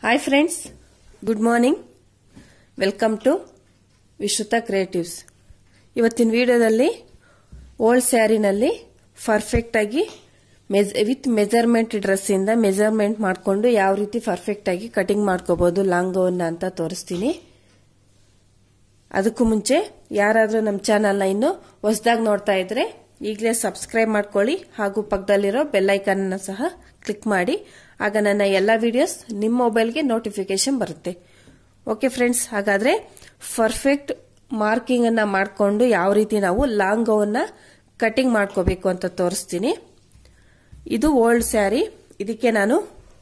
hi friends good morning welcome to Vishruta creatives ಇವತ್ತಿನ ವಿಡಿಯೋದಲ್ಲಿ old ಸ್ಯಾರಿನಲ್ಲಿ ಪರ್ಫೆಕ್ಟ್ ಆಗಿ ಮೆಜ್ ವಿತ್ ಮೆಜರ್ಮೆಂಟ್ ಡ್ರೆಸ್ಸಿಂದ ಮೆಜರ್ಮೆಂಟ್ ಮಾಡಿಕೊಂಡು ಯಾವ ರೀತಿ ಪರ್ಫೆಕ್ಟ್ ಆಗಿ ಕಟಿಂಗ್ ಮಾಡ್ಕೋಬಹುದು ಲಾಂಗ್ ಗೌನ್ ಅಂತ ತೋರಿಸ್ತೀನಿ ಅದಕ್ಕೂ ಮುಂಚೆ ಯಾರಾದರೂ ನಮ್ಮ ಚಾನಲ್ನ ಇನ್ನು ಹೊಸದಾಗಿ ನೋಡ್ತಾ ಇದ್ರೆ ಈಗಲೇ ಸಬ್ಸ್ಕ್ರೈಬ್ ಮಾಡ್ಕೊಳ್ಳಿ ಹಾಗೂ ಪಕ್ಕದಲ್ಲಿರೋ ಬೆಲ್ಲೈಕನ್ ಸಹ ಕ್ಲಿಕ್ ಮಾಡಿ ಆಗ ನನ್ನ ಎಲ್ಲ ವಿಡಿಯೋಸ್ ನಿಮ್ಮ ಮೊಬೈಲ್ಗೆ ನೋಟಿಫಿಕೇಶನ್ ಬರುತ್ತೆ ಓಕೆ ಫ್ರೆಂಡ್ಸ್ ಹಾಗಾದ್ರೆ ಪರ್ಫೆಕ್ಟ್ ಮಾರ್ಕಿಂಗ್ ಅನ್ನ ಮಾಡಿಕೊಂಡು ಯಾವ ರೀತಿ ನಾವು ಲಾಂಗ್ ಗೌನ್ನ ಕಟಿಂಗ್ ಮಾಡ್ಕೋಬೇಕು ಅಂತ ತೋರಿಸ್ತೀನಿ ಇದು ಓಲ್ಡ್ ಸ್ಯಾರಿ ಇದಕ್ಕೆ ನಾನು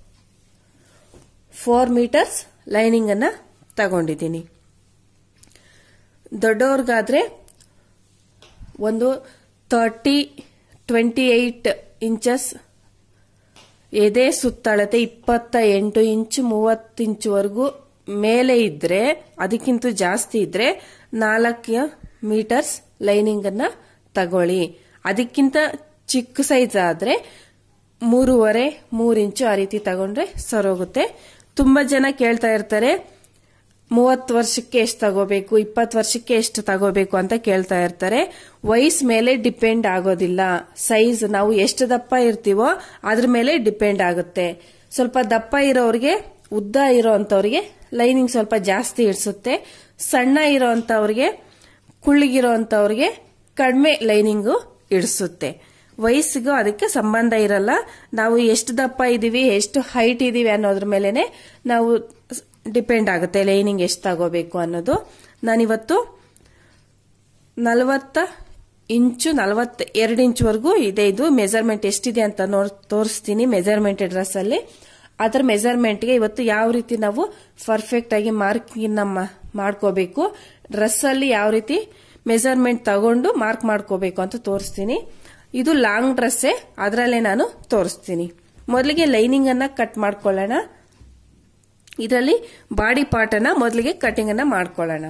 ಫೋರ್ ಮೀಟರ್ಸ್ ಲೈನಿಂಗ್ ಅನ್ನ ತಗೊಂಡಿದ್ದೀನಿ ದೊಡ್ಡವ್ರಿಗಾದ್ರೆ ಒಂದು ತರ್ಟಿ ಟ್ವೆಂಟಿ ಏಟ್ ಇಂಚಸ್ ಎದೆ ಸುತ್ತಳತೆ ಇಪ್ಪತ್ತ ಎಂಟು ಇಂಚು ಮೂವತ್ತು ಇಂಚುವರೆಗೂ ಮೇಲೆ ಇದ್ರೆ ಅದಕ್ಕಿಂತ ಜಾಸ್ತಿ ಇದ್ರೆ ನಾಲ್ಕು ಮೀಟರ್ಸ್ ಲೈನಿಂಗ್ ಅನ್ನ ತಗೊಳ್ಳಿ ಅದಕ್ಕಿಂತ ಚಿಕ್ಕ ಸೈಜ್ ಆದ್ರೆ ಮೂರುವರೆ ಮೂರು ಇಂಚು ಆ ರೀತಿ ತಗೊಂಡ್ರೆ ಸರೋಗುತ್ತೆ ತುಂಬಾ ಜನ ಕೇಳ್ತಾ ಇರ್ತಾರೆ ಮೂವತ್ತು ವರ್ಷಕ್ಕೆ ಎಷ್ಟು ತಗೋಬೇಕು ಇಪ್ಪತ್ತು ವರ್ಷಕ್ಕೆ ಎಷ್ಟು ತಗೋಬೇಕು ಅಂತ ಕೇಳ್ತಾ ಇರ್ತಾರೆ ವಯಸ್ ಮೇಲೆ ಡಿಪೆಂಡ್ ಆಗೋದಿಲ್ಲ ಸೈಜ್ ನಾವು ಎಷ್ಟು ದಪ್ಪ ಇರ್ತೀವೋ ಅದ್ರ ಮೇಲೆ ಡಿಪೆಂಡ್ ಆಗುತ್ತೆ ಸ್ವಲ್ಪ ದಪ್ಪ ಇರೋರಿಗೆ ಉದ್ದ ಇರೋಂಥವ್ರಿಗೆ ಲೈನಿಂಗ್ ಸ್ವಲ್ಪ ಜಾಸ್ತಿ ಇಡ್ಸುತ್ತೆ ಸಣ್ಣ ಇರೋಂಥವ್ರಿಗೆ ಕುಳ್ಳಿಗಿರೋಂಥವ್ರಿಗೆ ಕಡಿಮೆ ಲೈನಿಂಗು ಇಡಿಸುತ್ತೆ ವಯಸ್ಸಿಗೂ ಅದಕ್ಕೆ ಸಂಬಂಧ ಇರಲ್ಲ ನಾವು ಎಷ್ಟು ದಪ್ಪ ಇದೀವಿ ಎಷ್ಟು ಹೈಟ್ ಇದೀವಿ ಅನ್ನೋದ್ರ ಮೇಲೆನೆ ನಾವು ಡಿಪೆಂಡ್ ಆಗುತ್ತೆ ಲೈನಿಂಗ್ ಎಷ್ಟು ತಗೋಬೇಕು ಅನ್ನೋದು ನಾನಿವತ್ತು ನಲವತ್ತ ಇಂಚು ನಲವತ್ತ ಎರಡು ಇಂಚ್ವರೆಗೂ ಇದೆ ಇದು ಮೆಜರ್ಮೆಂಟ್ ಎಷ್ಟಿದೆ ಅಂತ ನೋಡ್ ತೋರಿಸ್ತೀನಿ ಮೆಜರ್ಮೆಂಟ್ ಡ್ರೆಸ್ ಅಲ್ಲಿ ಅದರ ಮೆಜರ್ಮೆಂಟ್ಗೆ ಇವತ್ತು ಯಾವ ರೀತಿ ನಾವು ಪರ್ಫೆಕ್ಟ್ ಆಗಿ ಮಾರ್ಕಿಂಗ್ ಮಾಡ್ಕೋಬೇಕು ಡ್ರೆಸ್ ಅಲ್ಲಿ ಯಾವ ರೀತಿ ಮೆಜರ್ಮೆಂಟ್ ತಗೊಂಡು ಮಾರ್ಕ್ ಮಾಡ್ಕೋಬೇಕು ಅಂತ ತೋರಿಸ್ತೀನಿ ಇದು ಲಾಂಗ್ ಡ್ರೆಸ್ಸೇ ಅದರಲ್ಲೇ ನಾನು ತೋರಿಸ್ತೀನಿ ಮೊದಲಿಗೆ ಲೈನಿಂಗ್ ಅನ್ನ ಕಟ್ ಮಾಡ್ಕೊಳ್ಳೋಣ ಇದರಲ್ಲಿ ಬಾಡಿ ಪಾರ್ಟ್ ಅನ್ನ ಮೊದಲಿಗೆ ಕಟಿಂಗ್ ಅನ್ನ ಮಾಡ್ಕೊಳ್ಳೋಣ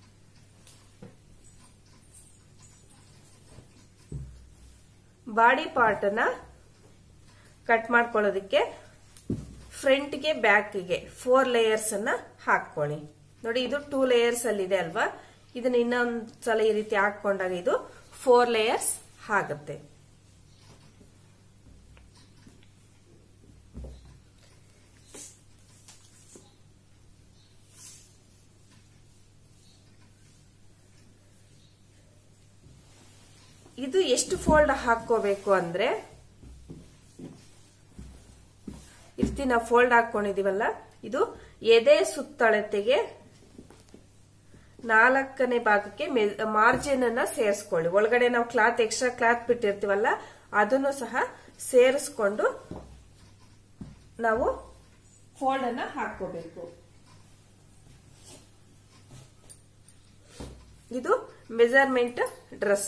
ಬಾಡಿ ಪಾರ್ಟ್ ಅನ್ನ ಕಟ್ ಮಾಡ್ಕೊಳ್ಳೋದಕ್ಕೆ ಫ್ರಂಟ್ಗೆ ಬ್ಯಾಕ್ಗೆ ಫೋರ್ ಲೇಯರ್ಸ್ ಅನ್ನ ಹಾಕೊಳ್ಳಿ ನೋಡಿ ಇದು ಟೂ ಲೇಯರ್ಸ್ ಅಲ್ಲಿ ಇದೆ ಅಲ್ವಾ ಇದನ್ನ ಇನ್ನೊಂದ್ ಸಲ ಈ ರೀತಿ ಹಾಕೊಂಡಾಗ ಇದು ಫೋರ್ ಲೇಯರ್ಸ್ ಆಗುತ್ತೆ ಇದು ಎಷ್ಟು ಫೋಲ್ಡ್ ಹಾಕೋಬೇಕು ಅಂದ್ರೆ ಇರ್ತಿ ನಾವು ಫೋಲ್ಡ್ ಹಾಕೊಂಡಿದೀವಲ್ಲ ಇದು ಎದೆ ಸುತ್ತಳತೆಗೆ ನಾಲ್ಕನೇ ಭಾಗಕ್ಕೆ ಮಾರ್ಜಿನ್ ಅನ್ನ ಸೇರಿಸ್ಕೊಳ್ಳಿ ಒಳಗಡೆ ನಾವು ಕ್ಲಾತ್ ಎಕ್ಸ್ಟ್ರಾ ಕ್ಲಾತ್ ಬಿಟ್ಟಿರ್ತೀವಲ್ಲ ಅದನ್ನು ಸಹ ಸೇರಿಸ್ಕೊಂಡು ನಾವು ಫೋಲ್ಡ್ ಅನ್ನ ಹಾಕೋಬೇಕು ಇದು ಮೆಜರ್ಮೆಂಟ್ ಡ್ರೆಸ್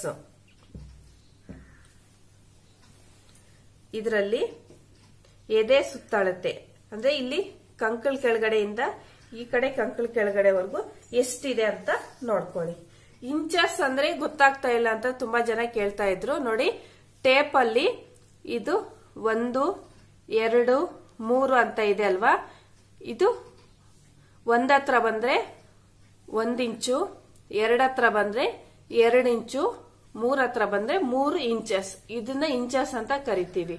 ಇದರಲ್ಲಿ ಎದೆ ಸುತ್ತಳತೆ ಅಂದ್ರೆ ಇಲ್ಲಿ ಕಂಕಳ ಕೆಳಗಡೆಯಿಂದ ಈ ಕಡೆ ಕಂಕಳ ಕೆಳಗಡೆವರೆಗೂ ಎಷ್ಟಿದೆ ಅಂತ ನೋಡ್ಕೊಳ್ಳಿ ಇಂಚಸ್ ಅಂದ್ರೆ ಗೊತ್ತಾಗ್ತಾ ಇಲ್ಲ ಅಂತ ತುಂಬಾ ಜನ ಕೇಳ್ತಾ ಇದ್ರು ನೋಡಿ ಟೇಪ್ ಅಲ್ಲಿ ಇದು ಒಂದು ಎರಡು ಮೂರು ಅಂತ ಇದೆ ಅಲ್ವಾ ಇದು ಒಂದತ್ರ ಬಂದ್ರೆ ಒಂದ್ ಇಂಚು ಎರಡತ್ರ ಬಂದ್ರೆ ಎರಡು ಇಂಚು ಮೂರ್ ಹತ್ರ ಬಂದ್ರೆ ಮೂರು ಇಂಚಸ್ ಇದನ್ನ ಇಂಚಸ್ ಅಂತ ಕರಿತೀವಿ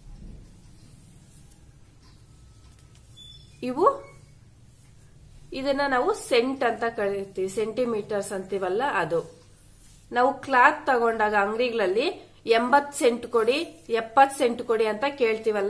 ಇವು ಇದನ್ನ ನಾವು ಸೆಂಟ್ ಅಂತ ಕರಿತೀವಿ ಸೆಂಟಿಮೀಟರ್ಸ್ ಅಂತೀವಲ್ಲ ಅದು ನಾವು ಕ್ಲಾತ್ ತಗೊಂಡಾಗ ಅಂಗಡಿಗಳಲ್ಲಿ ಎಂಬತ್ ಸೆಂಟ್ ಕೊಡಿ ಎಪ್ಪತ್ ಸೆಂಟ್ ಕೊಡಿ ಅಂತ ಕೇಳ್ತೀವಲ್ಲ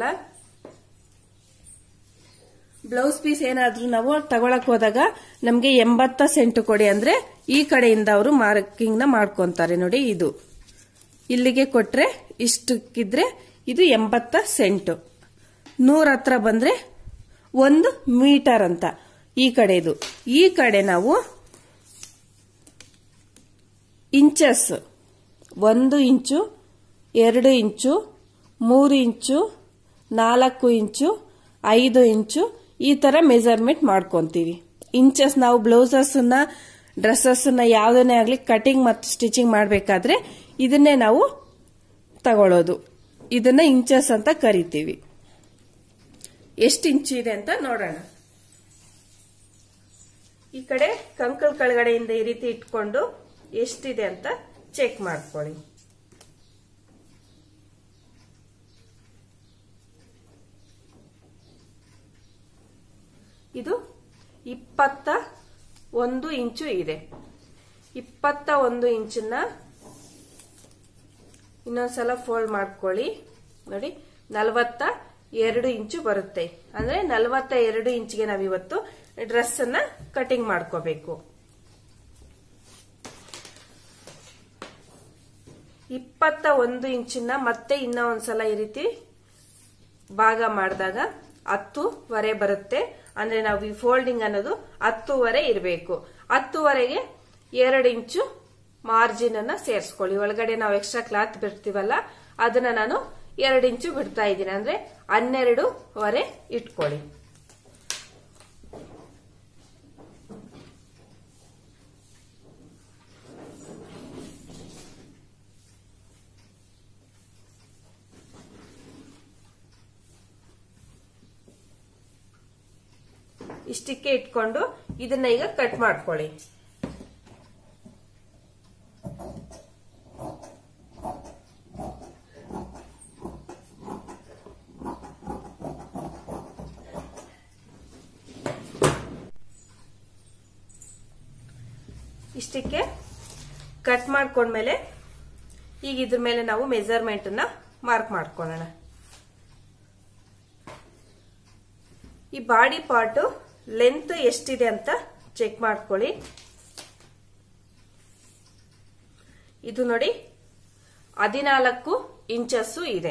ಬ್ಲೌಸ್ ಪೀಸ್ ಏನಾದ್ರೂ ನಾವು ತಗೊಳಕ್ ಹೋದಾಗ ನಮ್ಗೆ ಎಂಬತ್ತ ಸೆಂಟ್ ಕೊಡಿ ಅಂದ್ರೆ ಈ ಕಡೆಯಿಂದ ಅವರು ಮಾರ್ಕಿಂಗ್ ನ ಮಾಡ್ಕೊಂತಾರೆ ನೋಡಿ ಇದು ಇಲ್ಲಿಗೆ ಕೊಟ್ರೆ ಇಷ್ಟಕ್ಕಿದ್ರೆ ಇದು ಎಂಬತ್ತ ಸೆಂಟ್ ನೂರ ಹತ್ರ ಬಂದ್ರೆ ಒಂದು ಮೀಟರ್ ಅಂತ ಈ ಕಡೆದು ಈ ಕಡೆ ನಾವು ಇಂಚಸ್ ಒಂದು ಇಂಚು ಎರಡು ಇಂಚು ಮೂರು ಇಂಚು ನಾಲ್ಕು ಇಂಚು ಐದು ಇಂಚು ಈ ತರ ಮೆಜರ್ಮೆಂಟ್ ಮಾಡ್ಕೊಂತೀವಿ ಇಂಚಸ್ ನಾವು ಬ್ಲೌಸಸ್ ಡ್ರೆಸ್ಸಸ್ ಯಾವುದನ್ನೇ ಆಗಲಿ ಕಟಿಂಗ್ ಮತ್ತು ಸ್ಟಿಚಿಂಗ್ ಮಾಡಬೇಕಾದ್ರೆ ಇದನ್ನೇ ನಾವು ತಗೊಳ್ಳೋದು ಇದನ್ನ ಇಂಚಸ್ ಅಂತ ಕರಿತೀವಿ ಎಷ್ಟು ಇಂಚು ಇದೆ ಅಂತ ನೋಡೋಣ ಈ ಕಡೆ ಕಂಕಳ ಕೆಳಗಡೆಯಿಂದ ಈ ರೀತಿ ಇಟ್ಕೊಂಡು ಎಷ್ಟಿದೆ ಅಂತ ಚೆಕ್ ಮಾಡ್ಕೊಳ್ಳಿ ಇದು ಇಪ್ಪತ್ತ ಒಂದು ಇಂಚು ಇದೆ ಇಪ್ಪತ್ತ ಒಂದು ಇಂಚನ್ನ ಇನ್ನೊಂದ್ಸಲ ಫೋಲ್ಡ್ ಮಾಡ್ಕೊಳ್ಳಿ ನೋಡಿ ನಲವತ್ತ ಎರಡು ಇಂಚು ಬರುತ್ತೆ ಅಂದ್ರೆ ನಲವತ್ತ ಎರಡು ಇಂಚಿಗೆ ನಾವಿವತ್ತು ಡ್ರೆಸ್ ಅನ್ನ ಕಟಿಂಗ್ ಮಾಡ್ಕೋಬೇಕು ಇಪ್ಪತ್ತ ಒಂದು ಇಂಚಿನ ಮತ್ತೆ ಇನ್ನ ಒಂದ್ಸಲ ಈ ರೀತಿ ಭಾಗ ಮಾಡಿದಾಗ ಹತ್ತುವರೆ ಬರುತ್ತೆ ಅಂದ್ರೆ ನಾವು ಈ ಫೋಲ್ಡಿಂಗ್ ಅನ್ನೋದು ಹತ್ತುವರೆ ಇರಬೇಕು ಹತ್ತುವರೆಗೆ ಎರಡು ಇಂಚು ಮಾರ್ಜಿನ್ ಅನ್ನ ಸೇರಿಸ್ಕೊಳ್ಳಿ ಒಳಗಡೆ ನಾವು ಎಕ್ಸ್ಟ್ರಾ ಕ್ಲಾತ್ ಬಿಡ್ತೀವಲ್ಲ ಅದನ್ನ ನಾನು ಎರಡು ಇಂಚು ಬಿಡ್ತಾ ಇದ್ದೀನಿ ಅಂದ್ರೆ ಹನ್ನೆರಡುವರೆ ಇಟ್ಕೊಳ್ಳಿ ಇಷ್ಟಕ್ಕೆ ಇಟ್ಕೊಂಡು ಇದನ್ನ ಈಗ ಕಟ್ ಮಾಡ್ಕೊಳ್ಳಿ ಇಷ್ಟಕ್ಕೆ ಕಟ್ ಮಾಡ್ಕೊಂಡ್ಮೇಲೆ ಈಗ ಇದ್ರ ಮೇಲೆ ನಾವು ಮೆಜರ್ಮೆಂಟ್ ಅನ್ನ ಮಾರ್ಕ್ ಮಾಡ್ಕೊಳ್ಳೋಣ ಈ ಬಾಡಿ ಪಾರ್ಟ್ ಲೆಂತ್ ಎಷ್ಟಿದೆ ಅಂತ ಚೆಕ್ ಮಾಡ್ಕೊಳ್ಳಿ ಇದು ನೋಡಿ ಹದಿನಾಲ್ಕು ಇಂಚಸ್ಸು ಇದೆ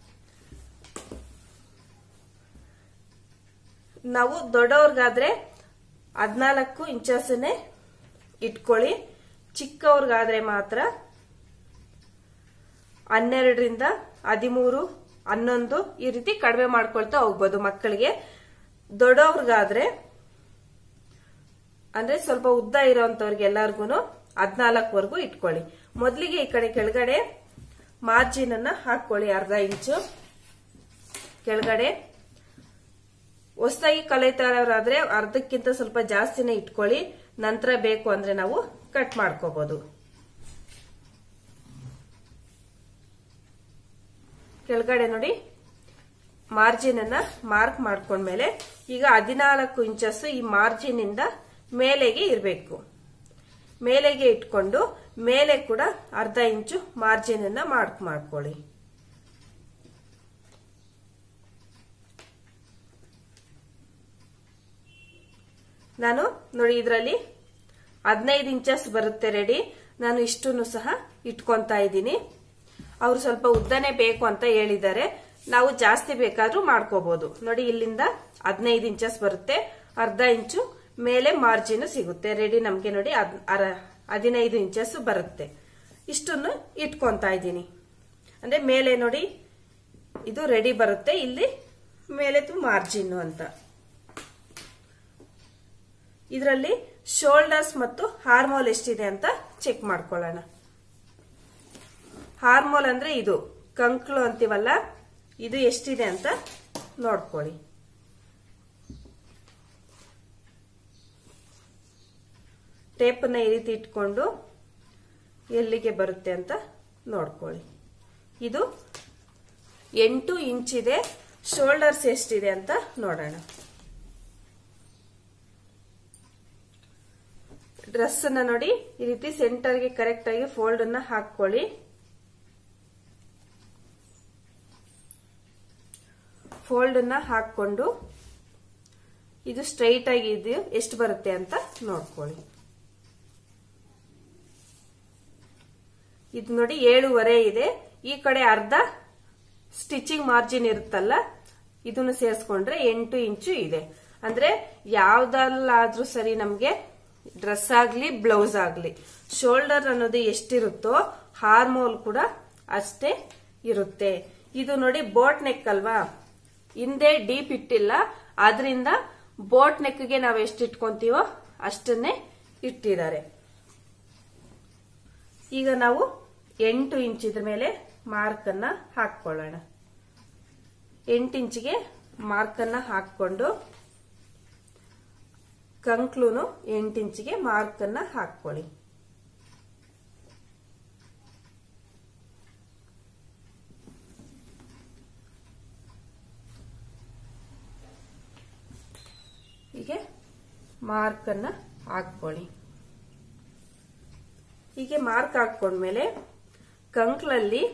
ನಾವು ದೊಡ್ಡವ್ರಿಗಾದ್ರೆ ಹದಿನಾಲ್ಕು ಇಂಚಸ್ಸನ್ನೇ ಇಟ್ಕೊಳ್ಳಿ ಚಿಕ್ಕವ್ರಿಗಾದ್ರೆ ಮಾತ್ರ ಹನ್ನೆರಡರಿಂದ ಹದಿಮೂರು ಹನ್ನೊಂದು ಈ ರೀತಿ ಕಡಿಮೆ ಮಾಡ್ಕೊಳ್ತಾ ಹೋಗ್ಬೋದು ಮಕ್ಕಳಿಗೆ ದೊಡ್ಡವ್ರಿಗಾದ್ರೆ ಅಂದ್ರೆ ಸ್ವಲ್ಪ ಉದ್ದ ಇರೋಂಥವ್ರಿಗೆ ಎಲ್ಲಾರ್ಗು ಹದಿನಾಲ್ಕವರೆಗೂ ಇಟ್ಕೊಳ್ಳಿ ಮೊದಲಿಗೆ ಈ ಕಡೆ ಕೆಳಗಡೆ ಮಾರ್ಜಿನ್ ಅನ್ನ ಹಾಕೊಳ್ಳಿ ಅರ್ಧ ಇಂಚು ಕೆಳಗಡೆ ಹೊಸದಾಗಿ ಕಲಿತಾ ಇರೋರಾದ್ರೆ ಅರ್ಧಕ್ಕಿಂತ ಸ್ವಲ್ಪ ಜಾಸ್ತಿನೇ ಇಟ್ಕೊಳ್ಳಿ ನಂತರ ಬೇಕು ಅಂದ್ರೆ ನಾವು ಕಟ್ ಮಾಡ್ಕೋಬಹುದು ಕೆಳಗಡೆ ನೋಡಿ ಮಾರ್ಜಿನ್ ಅನ್ನ ಮಾರ್ಕ್ ಮಾಡ್ಕೊಂಡ್ಮೇಲೆ ಈಗ ಹದಿನಾಲ್ಕು ಇಂಚಸ್ ಈ ಮಾರ್ಜಿನ್ ಇಂದ ಮೇಲೆಗೆ ಇರಬೇಕು ಮೇಲೆಗೆ ಇಟ್ಕೊಂಡು ಮೇಲೆ ಕೂಡ ಅರ್ಧ ಇಂಚು ಮಾರ್ಜಿನ್ ಅನ್ನ ಮಾರ್ಕ್ ಮಾಡ್ಕೊಳ್ಳಿ ನಾನು ನೋಡಿ ಇದರಲ್ಲಿ ಹದಿನೈದು ಇಂಚಸ್ ಬರುತ್ತೆ ರೆಡಿ ನಾನು ಇಷ್ಟನ್ನು ಸಹ ಇಟ್ಕೊಂತಾ ಇದ್ದೀನಿ ಅವ್ರು ಸ್ವಲ್ಪ ಉದ್ದನೆ ಬೇಕು ಅಂತ ಹೇಳಿದ್ದಾರೆ ನಾವು ಜಾಸ್ತಿ ಬೇಕಾದ್ರೂ ಮಾಡ್ಕೋಬಹುದು ನೋಡಿ ಇಲ್ಲಿಂದ ಹದಿನೈದು ಇಂಚಸ್ ಬರುತ್ತೆ ಅರ್ಧ ಇಂಚು ಮೇಲೆ ಮಾರ್ಜಿನ್ ಸಿಗುತ್ತೆ ರೆಡಿ ನಮ್ಗೆ ನೋಡಿ ಹದಿನೈದು ಇಂಚಸ್ ಬರುತ್ತೆ ಇಷ್ಟನ್ನು ಇಟ್ಕೊಂತಾ ಇದ್ದೀನಿ ಅಂದ್ರೆ ಮೇಲೆ ನೋಡಿ ಇದು ರೆಡಿ ಬರುತ್ತೆ ಇಲ್ಲಿ ಮೇಲೆ ಮಾರ್ಜಿನ್ ಅಂತ ಇದರಲ್ಲಿ ಶೋಲ್ಡರ್ಸ್ ಮತ್ತು ಹಾರ್ಮೋಲ್ ಎಷ್ಟಿದೆ ಅಂತ ಚೆಕ್ ಮಾಡ್ಕೊಳ್ಳೋಣ ಹಾರ್ಮೋಲ್ ಅಂದ್ರೆ ಇದು ಕಂಕ್ಳು ಅಂತೀವಲ್ಲ ಇದು ಎಷ್ಟಿದೆ ಅಂತ ನೋಡ್ಕೊಳ್ಳಿ ಟೇಪನ್ನ ಈ ರೀತಿ ಇಟ್ಕೊಂಡು ಎಲ್ಲಿಗೆ ಬರುತ್ತೆ ಅಂತ ನೋಡ್ಕೊಳ್ಳಿ ಇದು ಎಂಟು ಇಂಚ್ ಇದೆ ಶೋಲ್ಡರ್ಸ್ ಎಷ್ಟಿದೆ ಅಂತ ನೋಡೋಣ ಡ್ರೆಸ್ ಅನ್ನ ನೋಡಿ ಈ ರೀತಿ ಸೆಂಟರ್ಗೆ ಕರೆಕ್ಟ್ ಆಗಿ ಫೋಲ್ಡ್ ಅನ್ನ ಹಾಕೊಳ್ಳಿ ಫೋಲ್ಡ್ ಅನ್ನ ಹಾಕೊಂಡು ಇದು ಸ್ಟ್ರೈಟ್ ಆಗಿ ಇದು ಎಷ್ಟು ಬರುತ್ತೆ ಅಂತ ನೋಡ್ಕೊಳ್ಳಿ ಇದು ನೋಡಿ ಏಳುವರೆ ಇದೆ ಈ ಕಡೆ ಅರ್ಧ ಸ್ಟಿಚಿಂಗ್ ಮಾರ್ಜಿನ್ ಇರುತ್ತಲ್ಲ ಇದನ್ನು ಸೇರಿಸ್ಕೊಂಡ್ರೆ ಎಂಟು ಇಂಚು ಇದೆ ಅಂದ್ರೆ ಯಾವ್ದಲ್ಲಾದ್ರೂ ಸರಿ ನಮ್ಗೆ ಡ್ರೆಸ್ ಆಗ್ಲಿ ಬ್ಲೌಸ್ ಆಗ್ಲಿ ಶೋಲ್ಡರ್ ಅನ್ನೋದು ಎಷ್ಟಿರುತ್ತೋ ಹಾರ್ಮೋಲ್ ಕೂಡ ಅಷ್ಟೇ ಇರುತ್ತೆ ಇದು ನೋಡಿ ಬೋಟ್ ನೆಕ್ ಅಲ್ವಾ ಹಿಂದೆ ಡೀಪ್ ಇಟ್ಟಿಲ್ಲ ಆದ್ರಿಂದ ಬೋಟ್ ನೆಕ್ಗೆ ನಾವು ಎಷ್ಟು ಇಟ್ಕೊಂತೀವೋ ಅಷ್ಟನ್ನೇ ಇಟ್ಟಿದ್ದಾರೆ ಈಗ ನಾವು ಎಂಟು ಇಂಚ್ ಇದ್ರ ಮೇಲೆ ಮಾರ್ಕ್ ಅನ್ನ ಹಾಕೊಳ್ಳೋಣ ಎಂಟು ಇಂಚಿಗೆ ಮಾರ್ಕ್ ಅನ್ನ ಹಾಕೊಂಡು ಕಂಕ್ಲೂನು ಎಂಟು ಇಂಚಿಗೆ ಮಾರ್ಕ್ ಅನ್ನ ಹಾಕೊಳ್ಳಿ ಹೀಗೆ ಮಾರ್ಕ್ ಅನ್ನ ಹಾಕೊಳ್ಳಿ ಹೀಗೆ ಮಾರ್ಕ್ ಹಾಕೊಂಡ್ಮೇಲೆ ಕಂಕ್ಲಲ್ಲಿ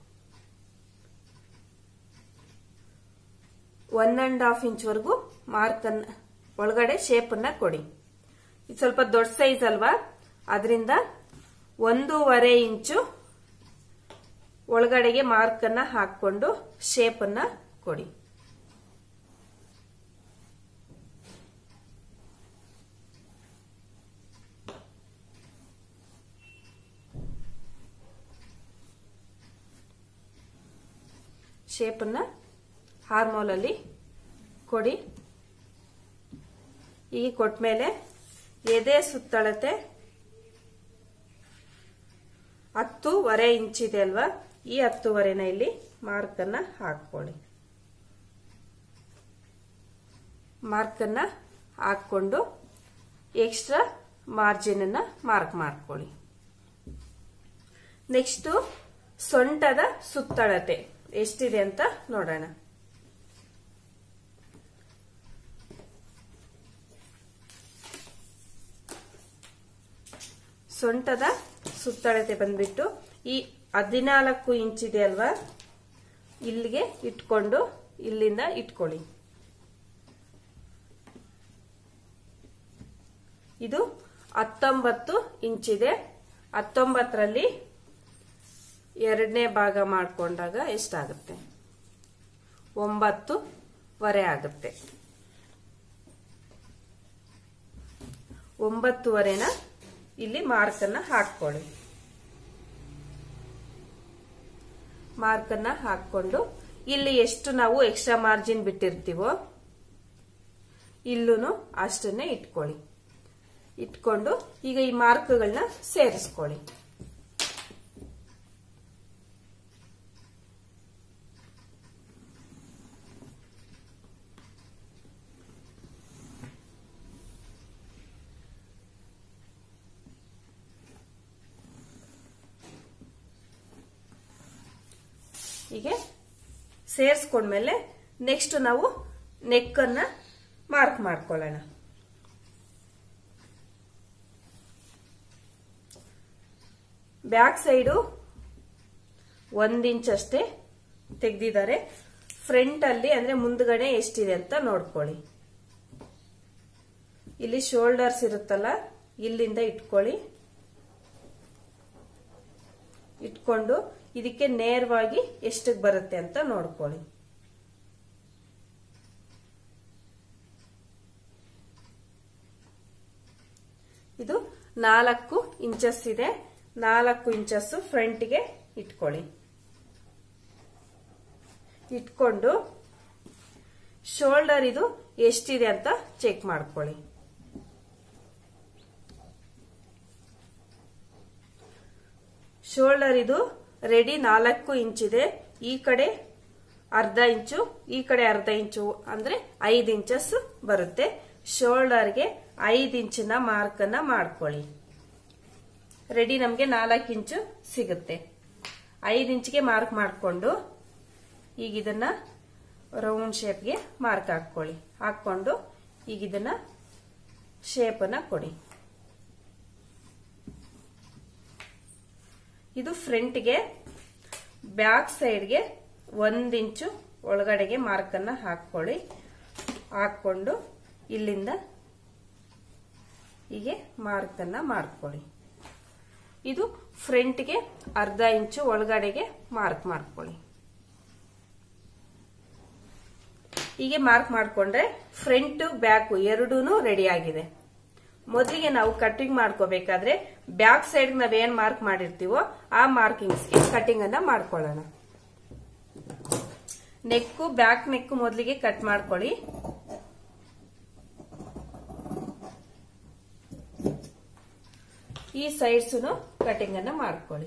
ಒನ್ ಅಂಡ್ ಹಾಫ್ ಇಂಚ್ ವರೆಗೂ ಮಾರ್ಕ್ ಅನ್ನ ಒಳಗಡೆ ಶೇಪ್ ಅನ್ನ ಕೊಡಿ ಇದು ಸ್ವಲ್ಪ ದೊಡ್ಡ ಸೈಜ್ ಅಲ್ವಾ ಅದರಿಂದ ಒಂದೂವರೆ ಇಂಚು ಒಳಗಡೆಗೆ ಮಾರ್ಕ್ ಅನ್ನ ಹಾಕೊಂಡು ಶೇಪ್ ಅನ್ನ ಕೊಡಿ ಶೇಪನ್ನ ಹಾರ್ಮೋಲಲ್ಲಿ ಕೊಡಿ ಈಗ ಕೊಟ್ಮೇಲೆ ಎದೆ ಸುತ್ತಳತೆ ಹತ್ತೂವರೆ ಇಂಚಿದೆ ಅಲ್ವಾ ಈ ಹತ್ತುವರೆನ ಇಲ್ಲಿ ಮಾರ್ಕನ್ನ ಹಾಕೊಳ್ಳಿ ಮಾರ್ಕನ್ನ ಹಾಕೊಂಡು ಎಕ್ಸ್ಟ್ರಾ ಮಾರ್ಜಿನ್ ಅನ್ನ ಮಾರ್ಕ್ ಮಾಡ್ಕೊಳ್ಳಿ ನೆಕ್ಸ್ಟ್ ಸೊಂಟದ ಸುತ್ತಳತೆ ಎಷ್ಟಿದೆ ಅಂತ ನೋಡೋಣ ಸೊಂಟದ ಸುತ್ತಳತೆ ಬಂದ್ಬಿಟ್ಟು ಈ ಹದಿನಾಲ್ಕು ಇಂಚಿದೆ ಅಲ್ವಾ ಇಲ್ಲಿಗೆ ಇಟ್ಕೊಂಡು ಇಲ್ಲಿಂದ ಇಟ್ಕೊಳ್ಳಿ ಇದು ಹತ್ತೊಂಬತ್ತು ಇಂಚಿದೆ ಹತ್ತೊಂಬತ್ತರಲ್ಲಿ ಎರಡನೇ ಭಾಗ ಮಾಡಿಕೊಂಡಾಗ ಎಷ್ಟಾಗುತ್ತೆ ಒಂಬತ್ತುವರೆ ಆಗುತ್ತೆ ಒಂಬತ್ತುವರೆನ ಇಲ್ಲಿ ಮಾರ್ಕನ್ನ ಹಾಕೊಳ್ಳಿ ಮಾರ್ಕನ್ನ ಹಾಕೊಂಡು ಇಲ್ಲಿ ಎಷ್ಟು ನಾವು ಎಕ್ಸ್ಟ್ರಾ ಮಾರ್ಜಿನ್ ಬಿಟ್ಟಿರ್ತೀವೋ ಇಲ್ಲೂ ಅಷ್ಟನ್ನೇ ಇಟ್ಕೊಳ್ಳಿ ಇಟ್ಕೊಂಡು ಈಗ ಈ ಮಾರ್ಕ್ಗಳನ್ನ ಸೇರಿಸ್ಕೊಳ್ಳಿ ಹೀಗೆ ಸೇರಿಸ್ಕೊಂಡ್ಮೇಲೆ ನೆಕ್ಸ್ಟ್ ನಾವು ನೆಕ್ ಅನ್ನ ಮಾರ್ಕ್ ಮಾಡ್ಕೊಳ್ಳೋಣ ಬ್ಯಾಕ್ ಸೈಡು ಒಂದ್ ಇಂಚ್ ಅಷ್ಟೇ ತೆಗ್ದಿದ್ದಾರೆ ಫ್ರಂಟ್ ಅಲ್ಲಿ ಅಂದ್ರೆ ಮುಂದ್ಗಡೆ ಎಷ್ಟಿದೆ ಅಂತ ನೋಡ್ಕೊಳ್ಳಿ ಇಲ್ಲಿ ಶೋಲ್ಡರ್ಸ್ ಇರುತ್ತಲ್ಲ ಇಲ್ಲಿಂದ ಇಟ್ಕೊಳ್ಳಿ ಇಟ್ಕೊಂಡು ಇದಕ್ಕೆ ನೇರವಾಗಿ ಎಷ್ಟಕ್ಕೆ ಬರುತ್ತೆ ಅಂತ ನೋಡ್ಕೊಳ್ಳಿ ಇದು ನಾಲ್ಕು ಇಂಚಸ್ ಇದೆ ನಾಲ್ಕು ಇಂಚಸ್ ಫ್ರಂಟ್ಗೆ ಇಟ್ಕೊಳ್ಳಿ ಇಟ್ಕೊಂಡು ಶೋಲ್ಡರ್ ಇದು ಎಷ್ಟಿದೆ ಅಂತ ಚೆಕ್ ಮಾಡ್ಕೊಳ್ಳಿ ಶೋಲ್ಡರ್ ಇದು ರೆಡಿ ನಾಲ್ಕು ಇಂಚಿದೆ ಈ ಕಡೆ ಅರ್ಧ ಇಂಚು ಈ ಕಡೆ ಅರ್ಧ ಇಂಚು ಅಂದ್ರೆ ಐದು ಇಂಚಸ್ ಬರುತ್ತೆ ಶೋಲ್ಡರ್ಗೆ ಐದು ಇಂಚಿನ ಮಾರ್ಕ್ ಅನ್ನ ಮಾಡ್ಕೊಳ್ಳಿ ರೆಡಿ ನಮಗೆ ನಾಲ್ಕು ಇಂಚು ಸಿಗುತ್ತೆ ಐದು ಇಂಚಿಗೆ ಮಾರ್ಕ್ ಮಾಡಿಕೊಂಡು ಈಗ ಇದನ್ನ ರೌಂಡ್ ಶೇಪ್ಗೆ ಮಾರ್ಕ್ ಹಾಕೊಳ್ಳಿ ಹಾಕೊಂಡು ಈಗ ಇದನ್ನ ಶೇಪನ್ನ ಕೊಡಿ ಇದು ಫ್ರಂಟ್ಗೆ ಬ್ಯಾಕ್ ಸೈಡ್ಗೆ ಒಂದ್ ಇಂಚು ಒಳಗಡೆಗೆ ಮಾರ್ಕ್ ಅನ್ನ ಹಾಕೊಳ್ಳಿ ಹಾಕೊಂಡು ಇಲ್ಲಿಂದ ಹೀಗೆ ಮಾರ್ಕ್ ಅನ್ನ ಮಾಡ್ಕೊಳ್ಳಿ ಇದು ಫ್ರಂಟ್ಗೆ ಅರ್ಧ ಇಂಚು ಒಳಗಡೆಗೆ ಮಾರ್ಕ್ ಮಾಡ್ಕೊಳ್ಳಿ ಹೀಗೆ ಮಾರ್ಕ್ ಮಾಡ್ಕೊಂಡ್ರೆ ಫ್ರಂಟ್ ಬ್ಯಾಕ್ ಎರಡೂ ರೆಡಿ ಆಗಿದೆ ಮೊದಲಿಗೆ ನಾವು ಕಟಿಂಗ್ ಮಾಡ್ಕೋಬೇಕಾದ್ರೆ ಬ್ಯಾಕ್ ಸೈಡ್ ನಾವೇನ್ ಮಾರ್ಕ್ ಮಾಡಿರ್ತೀವೋ ಆ ಮಾರ್ಕಿಂಗ್ಸ್ಗೆ ಕಟಿಂಗ್ ಅನ್ನ ಮಾಡ್ಕೊಳ್ಳೋಣ ನೆಕ್ಕು ಬ್ಯಾಕ್ ನೆಕ್ಕು ಮೊದಲಿಗೆ ಕಟ್ ಮಾಡ್ಕೊಳ್ಳಿ ಈ ಸೈಡ್ಸ್ ಕಟಿಂಗ್ ಅನ್ನ ಮಾಡ್ಕೊಳ್ಳಿ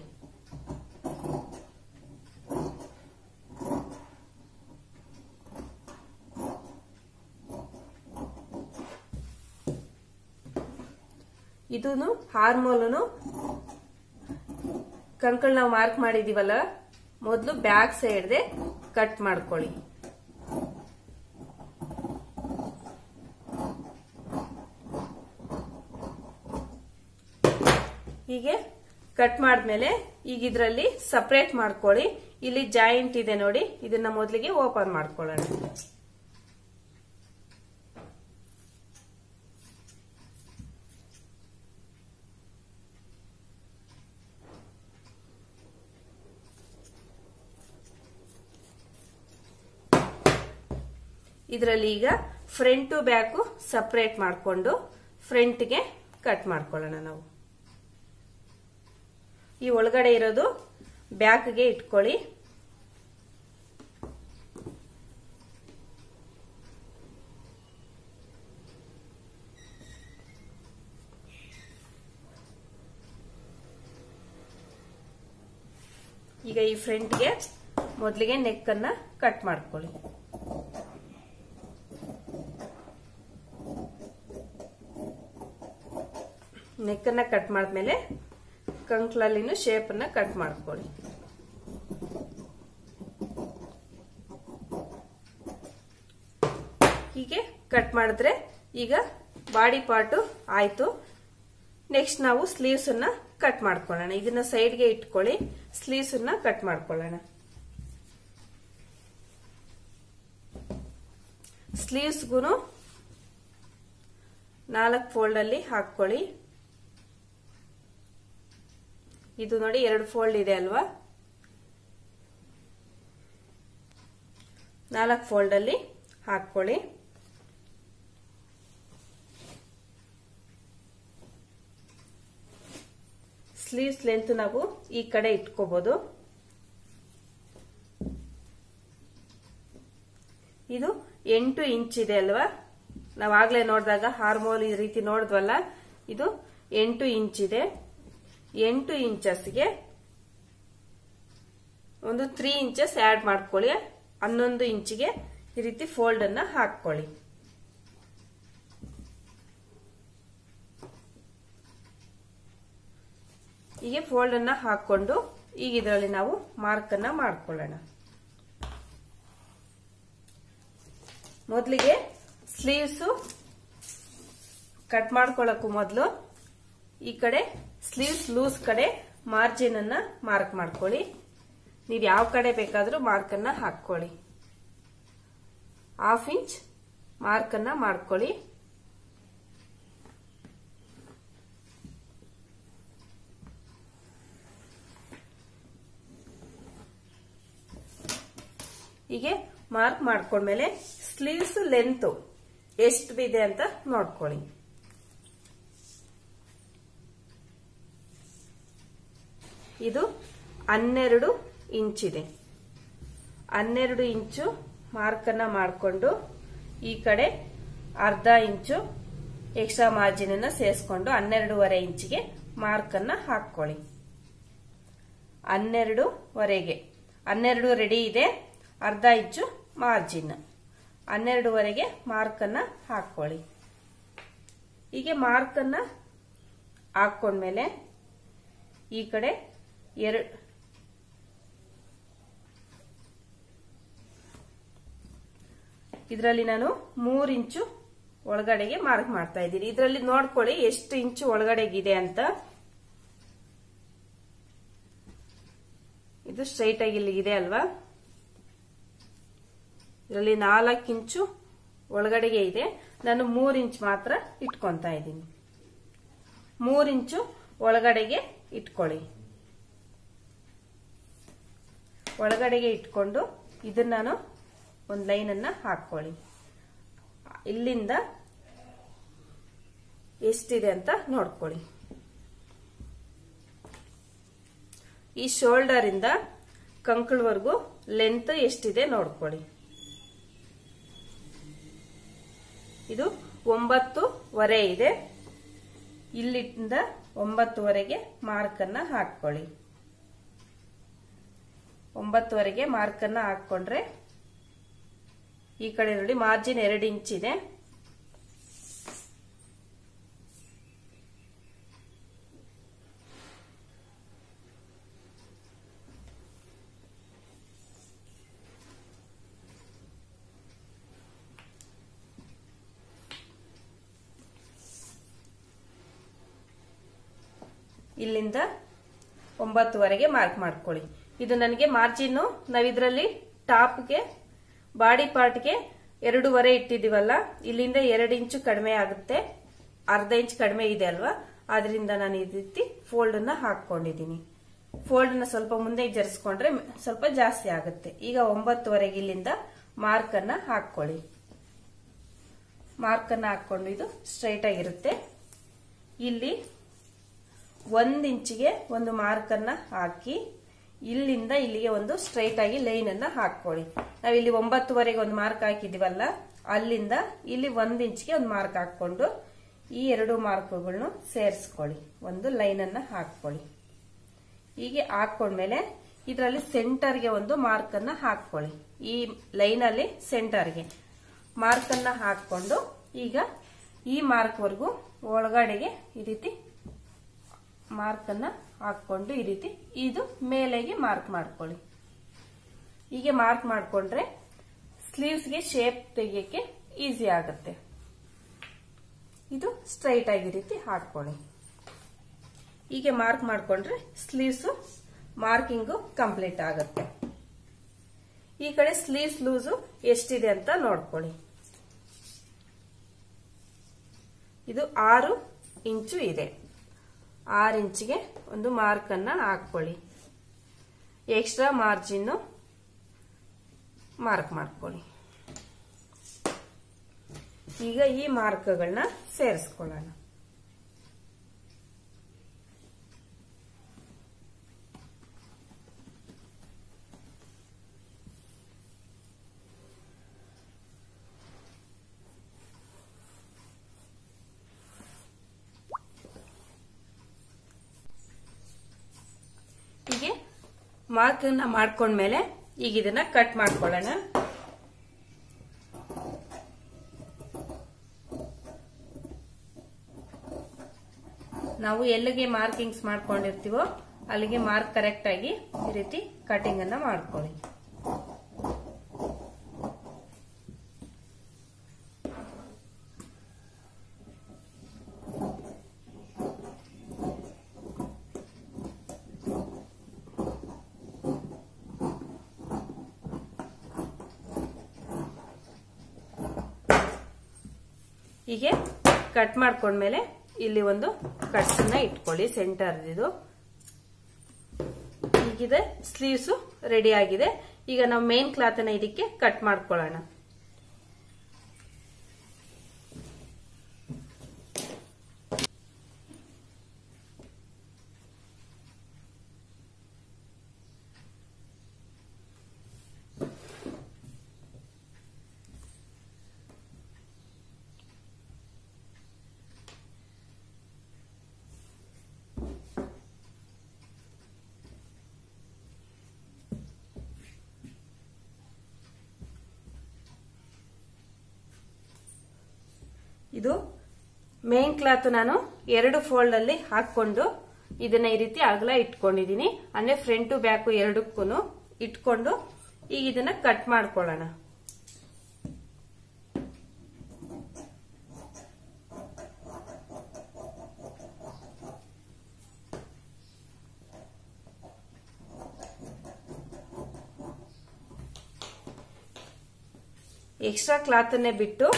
ಇದೂನು ಹಾರ್ಮೋಲನು ಕಂಕಳ್ ನಾವು ಮಾರ್ಕ್ ಮಾಡಿದೀವಲ್ಲ ಮೊದಲು ಬ್ಯಾಕ್ ಸೈಡ್ದೆ ಕಟ್ ಮಾಡ್ಕೊಳ್ಳಿ ಹೀಗೆ ಕಟ್ ಮಾಡಿದ್ಮೇಲೆ ಈಗ ಇದರಲ್ಲಿ ಸಪರೇಟ್ ಮಾಡ್ಕೊಳ್ಳಿ ಇಲ್ಲಿ ಜಾಯಿಂಟ್ ಇದೆ ನೋಡಿ ಇದನ್ನ ಮೊದಲಿಗೆ ಓಪನ್ ಮಾಡ್ಕೊಳ್ಳೋಣ ಇದರಲ್ಲಿ ಈಗ ಫ್ರಂಟ್ ಟು ಬ್ಯಾಕು ಸಪರೇಟ್ ಮಾಡಿಕೊಂಡು ಫ್ರಂಟ್ಗೆ ಕಟ್ ಮಾಡ್ಕೊಳ್ಳೋಣ ನಾವು ಈ ಒಳಗಡೆ ಇರೋದು ಬ್ಯಾಕ್ಗೆ ಇಟ್ಕೊಳ್ಳಿ ಈಗ ಈ ಫ್ರಂಟ್ಗೆ ಮೊದಲಿಗೆ ನೆಕ್ ಅನ್ನ ಕಟ್ ಮಾಡ್ಕೊಳ್ಳಿ ನೆಕ್ ಅನ್ನ ಕಟ್ ಮಾಡಿದ್ಮೇಲೆ ಕಂಕ್ಲಲ್ಲಿನ ಶೇಪ್ ಅನ್ನ ಕಟ್ ಮಾಡ್ಕೊಳ್ಳಿ ಹೀಗೆ ಕಟ್ ಮಾಡಿದ್ರೆ ಈಗ ಬಾಡಿ ಪಾರ್ಟು ಆಯ್ತು ನೆಕ್ಸ್ಟ್ ನಾವು ಸ್ಲೀವ್ಸ್ ಅನ್ನ ಕಟ್ ಮಾಡ್ಕೊಳ್ಳೋಣ ಇದನ್ನ ಸೈಡ್ಗೆ ಇಟ್ಕೊಳ್ಳಿ ಸ್ಲೀವ್ಸ್ ಅನ್ನ ಕಟ್ ಮಾಡ್ಕೊಳ್ಳೋಣ ಸ್ಲೀವ್ಸ್ಗೂ ನಾಲ್ಕು ಫೋಲ್ಡ್ ಅಲ್ಲಿ ಹಾಕೊಳ್ಳಿ ಇದು ನೋಡಿ ಎರಡು ಫೋಲ್ಡ್ ಇದೆ ಅಲ್ವಾ ನಾಲ್ಕು ಫೋಲ್ಡ್ ಅಲ್ಲಿ ಹಾಕೊಳ್ಳಿ ಸ್ಲೀವ್ಸ್ ಲೆಂತ್ ನಾವು ಈ ಕಡೆ ಇಟ್ಕೋಬಹುದು ಇದು ಎಂಟು ಇಂಚ್ ಇದೆ ಅಲ್ವಾ ನಾವ್ ಆಗ್ಲೇ ನೋಡಿದಾಗ ಹಾರ್ಮೋಲ್ ಈ ರೀತಿ ನೋಡಿದ್ವಲ್ಲ ಇದು ಎಂಟು ಇಂಚ್ ಇದೆ ಎಂಟು ಇಂಚಸ್ಗೆ ಒಂದು ತ್ರೀ ಇಂಚಸ್ ಆಡ್ ಮಾಡ್ಕೊಳ್ಳಿ ಹನ್ನೊಂದು ಇಂಚಿಗೆ ಈ ರೀತಿ ಫೋಲ್ಡ್ ಅನ್ನ ಹಾಕೊಳ್ಳಿ ಹೀಗೆ ಫೋಲ್ಡ್ ಅನ್ನ ಹಾಕೊಂಡು ಈಗ ಇದರಲ್ಲಿ ನಾವು ಮಾರ್ಕ್ ಅನ್ನ ಮಾಡ್ಕೊಳ್ಳೋಣ ಮೊದಲಿಗೆ ಸ್ಲೀವ್ಸ್ ಕಟ್ ಮಾಡ್ಕೊಳ್ಳಕ್ಕೂ ಮೊದಲು ಈ ಕಡೆ ಸ್ಲೀವ್ಸ್ ಲೂಸ್ ಕಡೆ ಮಾರ್ಜಿನ್ ಅನ್ನ ಮಾರ್ಕ್ ಮಾಡ್ಕೊಳ್ಳಿ ನೀವು ಯಾವ ಕಡೆ ಬೇಕಾದ್ರೂ ಮಾರ್ಕ್ ಅನ್ನ ಹಾಕೊಳ್ಳಿ ಹಾಫ್ ಇಂಚ್ ಮಾರ್ಕ್ ಅನ್ನ ಮಾಡ್ಕೊಳ್ಳಿ ಹೀಗೆ ಮಾರ್ಕ್ ಮಾಡ್ಕೊಂಡ್ಮೇಲೆ ಸ್ಲೀವ್ಸ್ ಲೆಂತ್ ಎಷ್ಟು ಬಿದೆ ಅಂತ ನೋಡ್ಕೊಳ್ಳಿ ಇದು ಹನ್ನೆರಡು ಇಂಚ್ ಇದೆ ಹನ್ನೆರಡು ಇಂಚು ಮಾರ್ಕ್ ಅನ್ನ ಮಾಡಿಕೊಂಡು ಈ ಕಡೆ ಅರ್ಧ ಇಂಚು ಎಕ್ಸ್ಟ್ರಾ ಮಾರ್ಜಿನ್ ಅನ್ನ ಸೇರಿಸ್ಕೊಂಡು ಹನ್ನೆರಡೂವರೆ ಇಂಚಿಗೆ ಮಾರ್ಕ್ ಅನ್ನ ಹಾಕೊಳ್ಳಿ ಹನ್ನೆರಡುವರೆಗೆ ಹನ್ನೆರಡು ರೆಡಿ ಇದೆ ಅರ್ಧ ಇಂಚು ಮಾರ್ಜಿನ್ ಹನ್ನೆರಡುವರೆಗೆ ಮಾರ್ಕ್ ಅನ್ನ ಹಾಕೊಳ್ಳಿ ಹೀಗೆ ಮಾರ್ಕ್ ಅನ್ನ ಹಾಕೊಂಡ್ಮೇಲೆ ಈ ಕಡೆ ಎರಡು ಇದರಲ್ಲಿ ನಾನು ಮೂರ್ ಇಂಚು ಒಳಗಡೆಗೆ ಮಾರ್ಕ್ ಮಾಡ್ತಾ ಇದ್ದೀನಿ ಇದರಲ್ಲಿ ನೋಡ್ಕೊಳ್ಳಿ ಎಷ್ಟು ಇಂಚು ಒಳಗಡೆಗಿದೆ ಅಂತ ಇದು ಸ್ಟ್ರೈಟ್ ಆಗಿ ಇಲ್ಲಿ ಇದೆ ಅಲ್ವಾ ಇದರಲ್ಲಿ ನಾಲ್ಕು ಇಂಚು ಒಳಗಡೆಗೆ ಇದೆ ನಾನು ಮೂರ್ ಇಂಚ್ ಮಾತ್ರ ಇಟ್ಕೊಂತಾ ಇದ್ದೀನಿ ಮೂರ್ ಇಂಚು ಒಳಗಡೆಗೆ ಇಟ್ಕೊಳ್ಳಿ ಒಳಗಡೆಗೆ ಇಟ್ಕೊಂಡು ಇದನ್ನ ನಾನು ಒಂದು ಲೈನ್ ಅನ್ನ ಹಾಕೊಳ್ಳಿ ಇಲ್ಲಿಂದ ಎಷ್ಟಿದೆ ಅಂತ ನೋಡ್ಕೊಳ್ಳಿ ಈ ಶೋಲ್ಡರ್ ಇಂದ ಕಂಕಳವರೆಗೂ ಲೆಂತ್ ಎಷ್ಟಿದೆ ನೋಡ್ಕೊಳ್ಳಿ ಇದು ಒಂಬತ್ತುವರೆ ಇದೆ ಇಲ್ಲಿಂದ ಒಂಬತ್ತುವರೆಗೆ ಮಾರ್ಕ್ ಅನ್ನ ಹಾಕೊಳ್ಳಿ ಒಂಬತ್ತುವರೆಗೆ ಮಾರ್ಕ್ ಅನ್ನ ಹಾಕೊಂಡ್ರೆ ಈ ಕಡೆ ನೋಡಿ ಮಾರ್ಜಿನ್ ಎರಡು ಇಂಚ್ ಇದೆ ಇಲ್ಲಿಂದ ಒಂಬತ್ತುವರೆಗೆ ಮಾರ್ಕ್ ಮಾಡ್ಕೊಳ್ಳಿ ಇದು ನನಗೆ ಮಾರ್ಜಿನ್ ನಾವಿದ್ರಲ್ಲಿ ಟಾಪ್ಗೆ ಬಾಡಿ ಪಾರ್ಟ್ಗೆ ಎರಡೂವರೆ ಇಟ್ಟಿದೀವಲ್ಲ ಇಲ್ಲಿಂದ ಎರಡು ಇಂಚು ಕಡಿಮೆ ಆಗುತ್ತೆ ಅರ್ಧ ಇಂಚ್ ಕಡಿಮೆ ಇದೆ ಅಲ್ವಾ ಆದ್ರಿಂದ ನಾನು ಈ ರೀತಿ ಫೋಲ್ಡ್ ನ ಹಾಕೊಂಡಿದ್ದೀನಿ ಫೋಲ್ಡ್ ನ ಸ್ವಲ್ಪ ಮುಂದೆ ಜರಿಸ್ಕೊಂಡ್ರೆ ಸ್ವಲ್ಪ ಜಾಸ್ತಿ ಆಗುತ್ತೆ ಈಗ ಒಂಬತ್ತುವರೆಗೆ ಇಲ್ಲಿಂದ ಮಾರ್ಕ್ ಅನ್ನ ಹಾಕೊಳ್ಳಿ ಮಾರ್ಕ್ ಅನ್ನ ಹಾಕೊಂಡು ಇದು ಸ್ಟ್ರೈಟ್ ಆಗಿರುತ್ತೆ ಇಲ್ಲಿ ಒಂದ್ ಇಂಚಿಗೆ ಒಂದು ಮಾರ್ಕ್ ಅನ್ನ ಹಾಕಿ ಇಲ್ಲಿಂದ ಇಲ್ಲಿಗೆ ಒಂದು ಸ್ಟ್ರೈಟ್ ಆಗಿ ಲೈನ್ ಅನ್ನ ಹಾಕೊಳ್ಳಿ ನಾವಿಲ್ಲಿ ಒಂಬತ್ತುವರೆಗೆ ಒಂದು ಮಾರ್ಕ್ ಹಾಕಿದೀವಲ್ಲ ಅಲ್ಲಿಂದ ಇಲ್ಲಿ ಒಂದ್ ಇಂಚ್ಗೆ ಒಂದು ಮಾರ್ಕ್ ಹಾಕೊಂಡು ಈ ಎರಡು ಮಾರ್ಕ್ಗಳನ್ನು ಸೇರಿಸ್ಕೊಳ್ಳಿ ಒಂದು ಲೈನ್ ಅನ್ನ ಹಾಕೊಳ್ಳಿ ಹೀಗೆ ಹಾಕೊಂಡ್ಮೇಲೆ ಇದರಲ್ಲಿ ಸೆಂಟರ್ಗೆ ಒಂದು ಮಾರ್ಕ್ ಅನ್ನ ಹಾಕೊಳ್ಳಿ ಈ ಲೈನ್ ಅಲ್ಲಿ ಸೆಂಟರ್ಗೆ ಮಾರ್ಕ್ ಅನ್ನ ಹಾಕೊಂಡು ಈಗ ಈ ಮಾರ್ಕ್ ವರೆಗೂ ಒಳಗಡೆಗೆ ಈ ರೀತಿ ಮಾರ್ಕ್ ಅನ್ನ ಹಾಕೊಂಡು ಈ ರೀತಿ ಇದು ಮೇಲೆಗೆ ಮಾರ್ಕ್ ಮಾಡ್ಕೊಳ್ಳಿ ಹೀಗೆ ಮಾರ್ಕ್ ಮಾಡ್ಕೊಂಡ್ರೆ ಸ್ಲೀವ್ಸ್ಗೆ ಶೇಪ್ ತೆಗಿಯಕ್ಕೆ ಈಸಿ ಆಗುತ್ತೆ ಇದು ಸ್ಟ್ರೈಟ್ ಆಗಿ ರೀತಿ ಹಾಕೊಳ್ಳಿ ಹೀಗೆ ಮಾರ್ಕ್ ಮಾಡ್ಕೊಂಡ್ರೆ ಸ್ಲೀವ್ಸ್ ಮಾರ್ಕಿಂಗು ಕಂಪ್ಲೀಟ್ ಆಗುತ್ತೆ ಈ ಕಡೆ ಸ್ಲೀವ್ಸ್ ಲೂಸು ಎಷ್ಟಿದೆ ಅಂತ ನೋಡ್ಕೊಳ್ಳಿ ಇದು ಆರು ಇಂಚು ಇದೆ ಆರು ಇಂಚಿಗೆ ಒಂದು ಮಾರ್ಕ್ ಅನ್ನ ಹಾಕೊಳ್ಳಿ ಎಕ್ಸ್ಟ್ರಾ ಮಾರ್ಜಿನ್ ಮಾರ್ಕ್ ಮಾಡ್ಕೊಳ್ಳಿ ಈಗ ಈ ಮಾರ್ಕ್ಗಳನ್ನ ಸೇರಿಸ್ಕೊಳ್ಳೋಣ ಹೀಗೆ ಮಾರ್ಕ್ ಅನ್ನ ಮಾಡ್ಕೊಂಡ್ಮೇಲೆ ಈಗ ಇದನ್ನ ಕಟ್ ಮಾಡ್ಕೊಳ್ಳೋಣ ನಾವು ಎಲ್ಲಿಗೆ ಮಾರ್ಕಿಂಗ್ಸ್ ಮಾಡ್ಕೊಂಡಿರ್ತೀವೋ ಅಲ್ಲಿಗೆ ಮಾರ್ಕ್ ಕರೆಕ್ಟ್ ಆಗಿ ಈ ರೀತಿ ಕಟಿಂಗ್ ಅನ್ನ ಮಾಡ್ಕೊಳ್ಳಿ ಹೀಗೆ ಕಟ್ ಮಾಡ್ಕೊಂಡ್ಮೇಲೆ ಇಲ್ಲಿ ಒಂದು ಕಟ್ಸ್ ನ ಇಟ್ಕೊಳ್ಳಿ ಸೆಂಟರ್ ಇದು ಈಗಿದೆ ಸ್ಲೀವ್ಸ್ ರೆಡಿ ಆಗಿದೆ ಈಗ ನಾವು ಮೇನ್ ಕ್ಲಾತ್ ನ ಇದಕ್ಕೆ ಕಟ್ ಮಾಡ್ಕೊಳ್ಳೋಣ ಇದು ಮೇನ್ ಕ್ಲಾತ್ ನಾನು ಎರಡು ಫೋಲ್ಡ್ ಅಲ್ಲಿ ಹಾಕೊಂಡು ಇದನ್ನ ಈ ರೀತಿ ಅಗಲ ಇಟ್ಕೊಂಡಿದೀನಿ ಅಂದ್ರೆ ಫ್ರಂಟ್ ಬ್ಯಾಕ್ ಎರಡಕ್ಕೂ ಇಟ್ಕೊಂಡು ಈಗ ಇದನ್ನ ಕಟ್ ಮಾಡ್ಕೊಳ್ಳೋಣ ಎಕ್ಸ್ಟ್ರಾ ಕ್ಲಾತನ್ನೇ ಬಿಟ್ಟು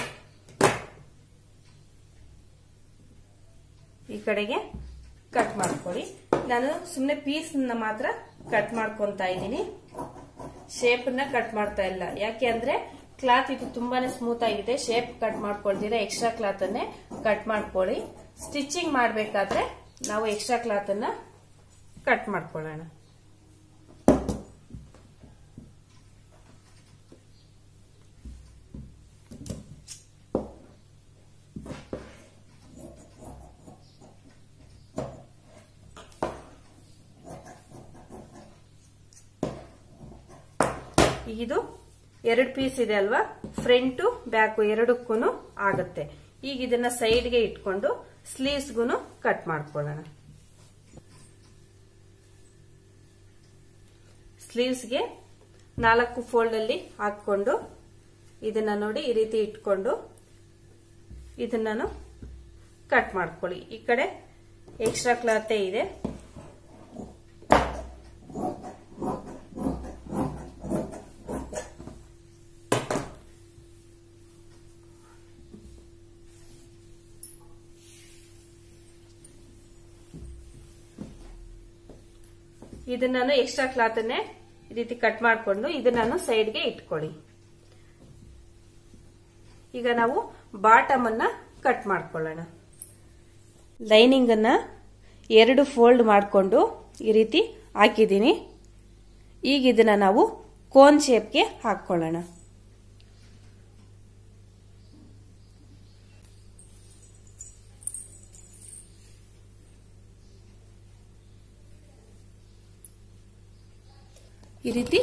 ಈ ಕಡೆಗೆ ಕಟ್ ಮಾಡ್ಕೊಳ್ಳಿ ನಾನು ಸುಮ್ಮನೆ ಪೀಸ್ ಮಾತ್ರ ಕಟ್ ಮಾಡ್ಕೊಂತ ಇದ್ದೀನಿ ಶೇಪ್ ನ ಕಟ್ ಮಾಡ್ತಾ ಇಲ್ಲ ಯಾಕೆ ಅಂದ್ರೆ ಕ್ಲಾತ್ ಇದು ತುಂಬಾನೇ ಸ್ಮೂತ್ ಆಗಿದೆ ಶೇಪ್ ಕಟ್ ಮಾಡ್ಕೊಳ್ತೀರಾ ಎಕ್ಸ್ಟ್ರಾ ಕ್ಲಾತ್ ಅನ್ನೇ ಕಟ್ ಮಾಡ್ಕೊಳ್ಳಿ ಸ್ಟಿಚಿಂಗ್ ಮಾಡ್ಬೇಕಾದ್ರೆ ನಾವು ಎಕ್ಸ್ಟ್ರಾ ಕ್ಲಾತ್ ಅನ್ನ ಕಟ್ ಮಾಡ್ಕೊಳ್ಳೋಣ ಇದು ಎರಡು ಪೀಸ್ ಇದೆ ಅಲ್ವಾ ಫ್ರಂಟು ಬ್ಯಾಕು ಎರಡಕ್ಕೂ ಆಗುತ್ತೆ ಈಗ ಇದನ್ನ ಸೈಡ್ಗೆ ಇಟ್ಕೊಂಡು ಸ್ಲೀವ್ಸ್ಗೂ ಕಟ್ ಮಾಡ್ಕೊಳ್ಳೋಣ ಸ್ಲೀವ್ಸ್ಗೆ ನಾಲ್ಕು ಫೋಲ್ಡ್ ಅಲ್ಲಿ ಹಾಕೊಂಡು ಇದನ್ನ ನೋಡಿ ಈ ರೀತಿ ಇಟ್ಕೊಂಡು ಇದನ್ನ ಕಟ್ ಮಾಡ್ಕೊಳ್ಳಿ ಈ ಕಡೆ ಎಕ್ಸ್ಟ್ರಾ ಕ್ಲಾತೇ ಇದೆ ಇದನ್ನ ನಾನು ಎಕ್ಸ್ಟ್ರಾ ಕ್ಲಾತನ್ನೇ ಈ ರೀತಿ ಕಟ್ ಮಾಡಿಕೊಂಡು ಇದನ್ನ ನಾನು ಸೈಡ್ಗೆ ಇಟ್ಕೊಳ್ಳಿ ಈಗ ನಾವು ಬಾಟಮ್ ಅನ್ನ ಕಟ್ ಮಾಡ್ಕೊಳ್ಳೋಣ ಲೈನಿಂಗ್ ಅನ್ನ ಎರಡು ಫೋಲ್ಡ್ ಮಾಡಿಕೊಂಡು ಈ ರೀತಿ ಹಾಕಿದ್ದೀನಿ ಈಗ ಇದನ್ನ ನಾವು ಕೋನ್ ಶೇಪ್ಗೆ ಹಾಕೊಳ್ಳೋಣ ಈ ರೀತಿ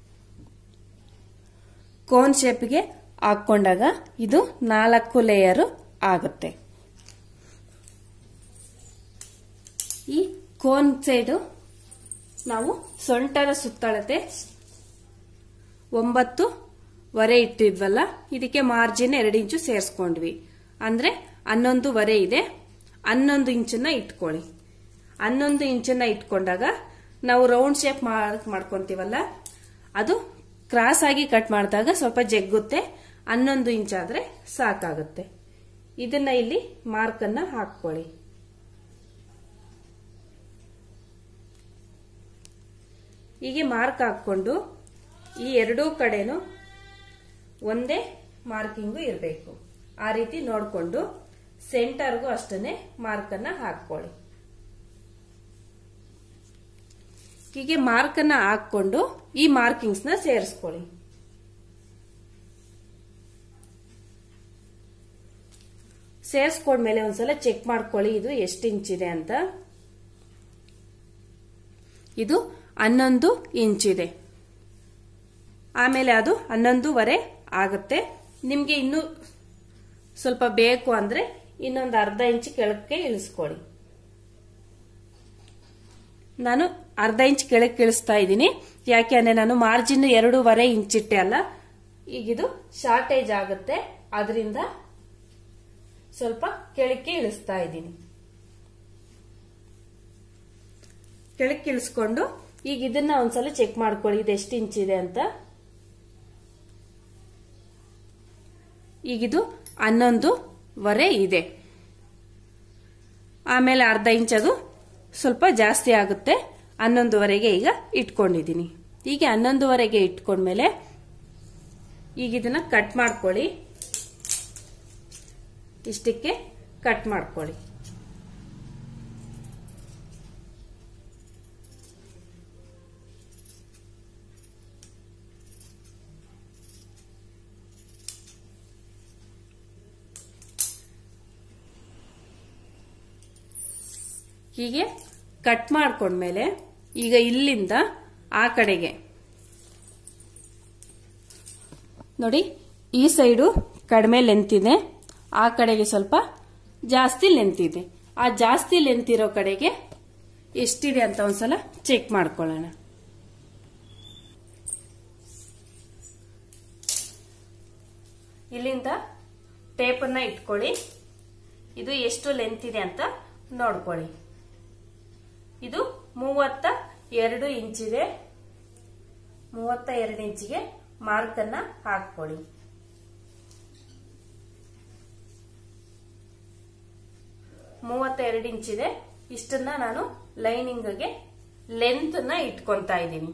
ಕೋನ್ ಶೇಪ್ಗೆ ಹಾಕೊಂಡಾಗ ಇದು ನಾಲ್ಕು ಲೇಯರ್ ಆಗುತ್ತೆ ಈ ಕೋನ್ ಸೈಡು ನಾವು ಸೊಂಟದ ಸುತ್ತಳತೆ ಒಂಬತ್ತು ವರೆ ಇಟ್ಟಿದ್ವಲ್ಲ ಇದಕ್ಕೆ ಮಾರ್ಜಿನ್ ಎರಡು ಇಂಚು ಸೇರಿಸ್ಕೊಂಡ್ವಿ ಅಂದ್ರೆ ಹನ್ನೊಂದು ವರೆ ಇದೆ ಹನ್ನೊಂದು ಇಂಚನ್ನ ಇಟ್ಕೊಳ್ಳಿ ಹನ್ನೊಂದು ಇಂಚನ್ನ ಇಟ್ಕೊಂಡಾಗ ನಾವು ರೌಂಡ್ ಶೇಪ್ ಮಾಡ್ಕೊಂತೀವಲ್ಲ ಅದು ಕ್ರಾಸ್ ಆಗಿ ಕಟ್ ಮಾಡಿದಾಗ ಸ್ವಲ್ಪ ಜಗ್ಗುತ್ತೆ ಹನ್ನೊಂದು ಇಂಚ್ ಆದ್ರೆ ಸಾಕಾಗುತ್ತೆ ಇದನ್ನ ಇಲ್ಲಿ ಮಾರ್ಕ್ ಅನ್ನ ಹಾಕೊಳ್ಳಿ ಹೀಗೆ ಮಾರ್ಕ್ ಹಾಕೊಂಡು ಈ ಎರಡೂ ಕಡೆನೂ ಒಂದೇ ಮಾರ್ಕಿಂಗು ಇರಬೇಕು ಆ ರೀತಿ ನೋಡಿಕೊಂಡು ಸೆಂಟರ್ಗೂ ಅಷ್ಟನ್ನೇ ಮಾರ್ಕ್ ಅನ್ನ ಹಾಕೊಳ್ಳಿ ಹೀಗೆ ಮಾರ್ಕ್ ಅನ್ನ ಹಾಕೊಂಡು ಈ ಮಾರ್ಕಿಂಗ್ಸ್ ನ ಸೇರಿಸ್ಕೊಳ್ಳಿ ಸೇರಿಸ್ಕೊಂಡ್ಮೇಲೆ ಒಂದ್ಸಲ ಚೆಕ್ ಮಾಡ್ಕೊಳ್ಳಿ ಇದು ಎಷ್ಟು ಇಂಚ್ ಇದೆ ಅಂತ ಇದು ಹನ್ನೊಂದು ಇಂಚ್ ಇದೆ ಆಮೇಲೆ ಅದು ಹನ್ನೊಂದುವರೆ ಆಗುತ್ತೆ ನಿಮ್ಗೆ ಇನ್ನು ಸ್ವಲ್ಪ ಬೇಕು ಅಂದ್ರೆ ಇನ್ನೊಂದು ಅರ್ಧ ಇಂಚ್ ಕೆಳಕ್ಕೆ ಇಳಿಸ್ಕೊಳ್ಳಿ ನಾನು ಅರ್ಧ ಇಂಚ್ ಕೆಳಕ್ಕೆ ಇಳಿಸ್ತಾ ಇದ್ದೀನಿ ಯಾಕೆ ಅಂದ್ರೆ ನಾನು ಮಾರ್ಜಿನ್ ಎರಡೂವರೆ ಇಂಚ್ ಇಟ್ಟೆ ಅಲ್ಲ ಈಗಿದು ಶಾರ್ಟೇಜ್ ಆಗುತ್ತೆ ಅದರಿಂದ ಸ್ವಲ್ಪ ಕೆಳಕ್ಕೆ ಇಳಿಸ್ತಾ ಇದ್ದೀನಿ ಕೆಳಕ್ಕೆ ಇಳಿಸ್ಕೊಂಡು ಈಗ ಇದನ್ನ ಒಂದ್ಸಲ ಚೆಕ್ ಮಾಡ್ಕೊಳ್ಳಿ ಇದು ಎಷ್ಟು ಇಂಚ್ ಇದೆ ಅಂತ ಈಗಿದು ಹನ್ನೊಂದುವರೆ ಇದೆ ಆಮೇಲೆ ಅರ್ಧ ಇಂಚ್ ಅದು ಸ್ವಲ್ಪ ಜಾಸ್ತಿ ಆಗುತ್ತೆ ಹನ್ನೊಂದುವರೆಗೆ ಈಗ ಇಟ್ಕೊಂಡಿದ್ದೀನಿ ಹೀಗೆ ಹನ್ನೊಂದುವರೆಗೆ ಇಟ್ಕೊಂಡ್ಮೇಲೆ ಈಗ ಇದನ್ನ ಕಟ್ ಮಾಡ್ಕೊಳ್ಳಿ ಇಷ್ಟಕ್ಕೆ ಕಟ್ ಮಾಡ್ಕೊಳ್ಳಿ ಹೀಗೆ ಕಟ್ ಮಾಡ್ಕೊಂಡ್ಮೇಲೆ ಈಗ ಇಲ್ಲಿಂದ ಆ ಕಡೆಗೆ ನೋಡಿ ಈ ಸೈಡು ಕಡಿಮೆ ಲೆಂತ್ ಇದೆ ಆ ಕಡೆಗೆ ಸ್ವಲ್ಪ ಜಾಸ್ತಿ ಲೆಂತ್ ಇದೆ ಆ ಜಾಸ್ತಿ ಲೆಂತ್ ಇರೋ ಕಡೆಗೆ ಎಷ್ಟಿದೆ ಅಂತ ಒಂದ್ಸಲ ಚೆಕ್ ಮಾಡ್ಕೊಳ್ಳೋಣ ಇಲ್ಲಿಂದ ಟೇಪನ್ನ ಇಟ್ಕೊಳ್ಳಿ ಇದು ಎಷ್ಟು ಲೆಂತ್ ಇದೆ ಅಂತ ನೋಡ್ಕೊಳ್ಳಿ ಇದು ಮೂವತ್ತ ಎರಡು ಇಂಚಿದೆ ಮೂವತ್ತ ಎರಡು ಇಂಚಿಗೆ ಮಾರ್ಕ್ ಅನ್ನ ಹಾಕೊಳ್ಳಿ ಮೂವತ್ತ ಎರಡು ಇಂಚಿದೆ ಇಷ್ಟನ್ನ ನಾನು ಲೈನಿಂಗ್ಗೆ ಲೆಂತ್ ನ ಇಟ್ಕೊಂತಾ ಇದ್ದೀನಿ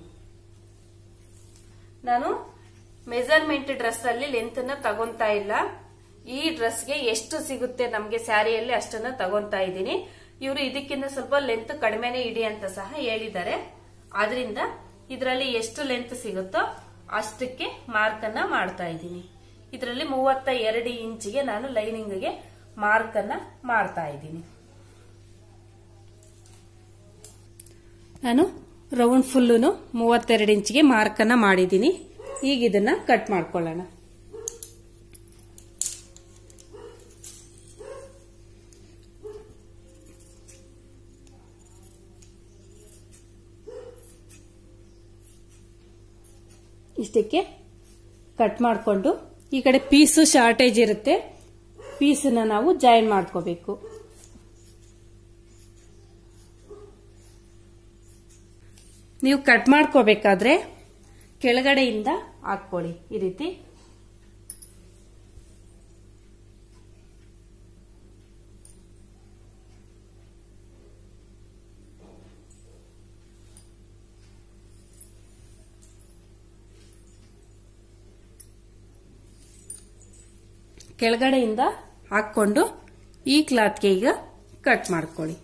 ನಾನು ಮೆಜರ್ಮೆಂಟ್ ಡ್ರೆಸ್ ಅಲ್ಲಿ ಲೆಂತ್ ನ ತಗೊಂತಾ ಇಲ್ಲ ಈ ಡ್ರೆಸ್ಗೆ ಎಷ್ಟು ಸಿಗುತ್ತೆ ನಮ್ಗೆ ಸ್ಯಾರಿಯಲ್ಲಿ ಅಷ್ಟನ್ನ ತಗೊಂತಾ ಇದ್ದೀನಿ ಇವರು ಇದಕ್ಕಿಂತ ಸ್ವಲ್ಪ ಲೆಂತ್ ಕಡಿಮೆನೆ ಇಡಿ ಅಂತ ಸಹ ಹೇಳಿದ್ದಾರೆ ಆದ್ರಿಂದ ಇದರಲ್ಲಿ ಎಷ್ಟು ಲೆಂತ್ ಸಿಗುತ್ತೋ ಅಷ್ಟಕ್ಕೆ ಮಾರ್ಕ್ ಅನ್ನ ಮಾಡ್ತಾ ಇದ್ದೀನಿ ಇದರಲ್ಲಿ ಮೂವತ್ತ ಎರಡು ಇಂಚಿಗೆ ನಾನು ಲೈನಿಂಗ್ಗೆ ಮಾರ್ಕ್ ಅನ್ನ ಮಾಡ್ತಾ ಇದ್ದೀನಿ ನಾನು ರೌಂಡ್ ಫುಲ್ಲು ಮೂವತ್ತೆರಡು ಇಂಚಿಗೆ ಮಾರ್ಕ್ ಅನ್ನ ಮಾಡಿದ್ದೀನಿ ಈಗ ಇದನ್ನ ಕಟ್ ಮಾಡ್ಕೊಳ್ಳೋಣ ಇಷ್ಟಕ್ಕೆ ಕಟ್ ಮಾಡಿಕೊಂಡು ಈ ಕಡೆ ಪೀಸು ಶಾರ್ಟೇಜ್ ಇರುತ್ತೆ ಪೀಸನ್ನ ನಾವು ಜಾಯಿನ್ ಮಾಡ್ಕೋಬೇಕು ನೀವು ಕಟ್ ಮಾಡ್ಕೋಬೇಕಾದ್ರೆ ಕೆಳಗಡೆಯಿಂದ ಹಾಕೊಳ್ಳಿ ಈ ರೀತಿ ಕೆಳಗಡೆಯಿಂದ ಹಾಕೊಂಡು ಈ ಕ್ಲಾತ್ಗೆ ಈಗ ಕಟ್ ಮಾಡ್ಕೊಳ್ಳಿ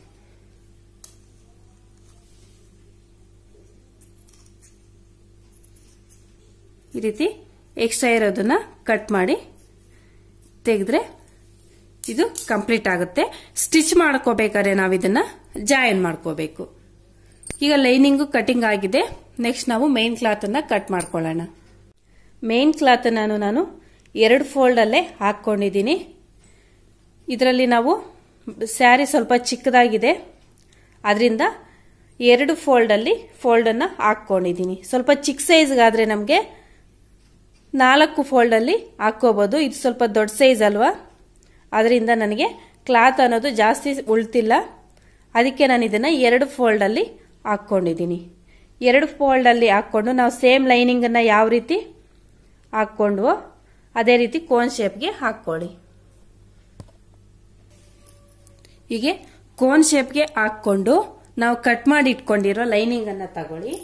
ಈ ರೀತಿ ಎಕ್ಸ್ಟ್ರಾ ಇರೋದನ್ನ ಕಟ್ ಮಾಡಿ ತೆಗೆದ್ರೆ ಇದು ಕಂಪ್ಲೀಟ್ ಆಗುತ್ತೆ ಸ್ಟಿಚ್ ಮಾಡ್ಕೋಬೇಕಾದ್ರೆ ನಾವು ಇದನ್ನ ಜಾಯಿನ್ ಮಾಡ್ಕೋಬೇಕು ಈಗ ಲೈನಿಂಗು ಕಟಿಂಗ್ ಆಗಿದೆ ನೆಕ್ಸ್ಟ್ ನಾವು ಮೇನ್ ಕ್ಲಾತ್ ಅನ್ನ ಕಟ್ ಮಾಡ್ಕೊಳ್ಳೋಣ ಮೇನ್ ಕ್ಲಾತ್ ನಾನು ನಾನು ಎರಡು ಫೋಲ್ಡ್ ಅಲ್ಲೇ ಹಾಕೊಂಡಿದ್ದೀನಿ ಇದರಲ್ಲಿ ನಾವು ಸ್ಯಾರಿ ಸ್ವಲ್ಪ ಚಿಕ್ಕದಾಗಿದೆ ಅದರಿಂದ ಎರಡು ಫೋಲ್ಡ್ ಅಲ್ಲಿ ಫೋಲ್ಡ್ ಅನ್ನ ಹಾಕೊಂಡಿದ್ದೀನಿ ಸ್ವಲ್ಪ ಚಿಕ್ಕ ಸೈಜ್ಗಾದ್ರೆ ನಮಗೆ ನಾಲ್ಕು ಫೋಲ್ಡ್ ಅಲ್ಲಿ ಹಾಕೋಬಹುದು ಇದು ಸ್ವಲ್ಪ ದೊಡ್ಡ ಸೈಜ್ ಅಲ್ವಾ ಅದರಿಂದ ನನಗೆ ಕ್ಲಾತ್ ಅನ್ನೋದು ಜಾಸ್ತಿ ಉಳ್ತಿಲ್ಲ ಅದಕ್ಕೆ ನಾನು ಇದನ್ನ ಎರಡು ಫೋಲ್ಡ್ ಅಲ್ಲಿ ಹಾಕೊಂಡಿದ್ದೀನಿ ಎರಡು ಫೋಲ್ಡ್ ಅಲ್ಲಿ ಹಾಕೊಂಡು ನಾವು ಸೇಮ್ ಲೈನಿಂಗ್ ಅನ್ನ ಯಾವ ರೀತಿ ಹಾಕೊಂಡ್ವೋ ಅದೇ ರೀತಿ ಕೋನ್ ಶೇಪ್ಗೆ ಹಾಕೊಳ್ಳಿ ಹೀಗೆ ಕೋನ್ ಶೇಪ್ಗೆ ಹಾಕೊಂಡು ನಾವು ಕಟ್ ಮಾಡಿ ಇಟ್ಕೊಂಡಿರೋ ಲೈನಿಂಗ್ ಅನ್ನ ತಗೊಳ್ಳಿ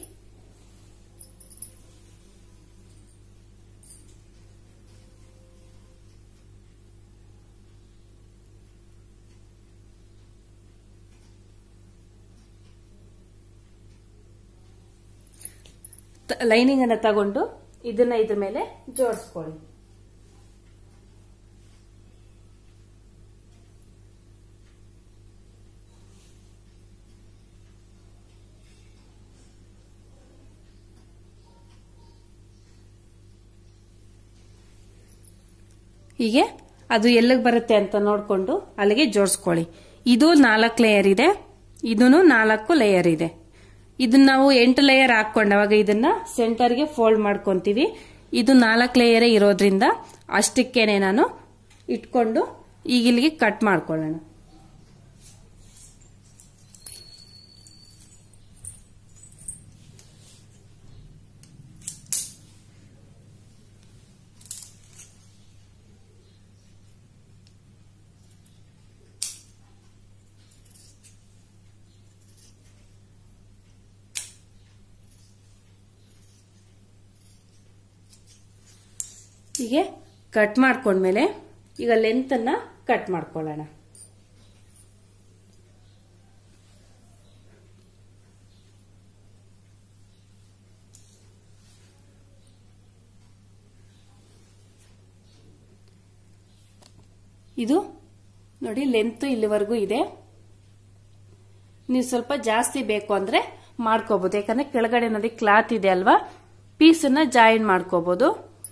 ಲೈನಿಂಗ್ ಅನ್ನ ತಗೊಂಡು ಇದನ್ನ ಇದ್ರ ಮೇಲೆ ಜೋಡಿಸ್ಕೊಳ್ಳಿ ಹೀಗೆ ಅದು ಎಲ್ಲಿಗೆ ಬರುತ್ತೆ ಅಂತ ನೋಡ್ಕೊಂಡು ಅಲ್ಲಿಗೆ ಜೋಡಿಸ್ಕೊಳ್ಳಿ ಇದು ನಾಲ್ಕು ಲೇಯರ್ ಇದೆ ಇದನ್ನು ನಾಲ್ಕು ಲೇಯರ್ ಇದೆ ಇದನ್ನ ನಾವು ಎಂಟು ಲೇಯರ್ ಹಾಕೊಂಡಾಗ ಇದನ್ನ ಸೆಂಟರ್ಗೆ ಫೋಲ್ಡ್ ಮಾಡ್ಕೊಂತೀವಿ ಇದು ನಾಲ್ಕು ಲೇಯರೇ ಇರೋದ್ರಿಂದ ಅಷ್ಟಕ್ಕೇನೆ ನಾನು ಇಟ್ಕೊಂಡು ಈಗ ಇಲ್ಲಿಗೆ ಕಟ್ ಮಾಡ್ಕೊಳ್ಳೋಣ ಹೀಗೆ ಕಟ್ ಮಾಡ್ಕೊಂಡ್ಮೇಲೆ ಈಗ ಲೆಂತ್ ಅನ್ನ ಕಟ್ ಮಾಡ್ಕೊಳ್ಳೋಣ ಇದು ನೋಡಿ ಲೆಂತ್ ಇಲ್ಲಿವರೆಗೂ ಇದೆ ನೀವು ಸ್ವಲ್ಪ ಜಾಸ್ತಿ ಬೇಕು ಅಂದ್ರೆ ಮಾಡ್ಕೋಬಹುದು ಯಾಕಂದ್ರೆ ಕೆಳಗಡೆ ನೋಡಿ ಕ್ಲಾತ್ ಇದೆ ಅಲ್ವಾ ಪೀಸ್ ಅನ್ನ ಜಾಯಿನ್ ಮಾಡ್ಕೋಬಹುದು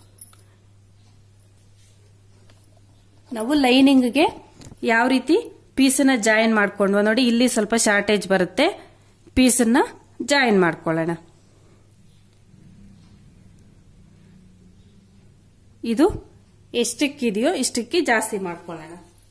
ನಾವು ಲೈನಿಂಗ್ಗೆ ಯಾವ ರೀತಿ ಪೀಸನ್ನ ಜಾಯಿನ್ ಮಾಡ್ಕೊಂಡ್ವ ನೋಡಿ ಇಲ್ಲಿ ಸ್ವಲ್ಪ ಶಾರ್ಟೇಜ್ ಬರುತ್ತೆ ಪೀಸನ್ನ ಜಾಯಿನ್ ಮಾಡ್ಕೊಳ್ಳೋಣ ಇದು ಎಷ್ಟಕ್ಕಿದೆಯೋ ಇಷ್ಟಕ್ಕೆ ಜಾಸ್ತಿ ಮಾಡ್ಕೊಳ್ಳೋಣ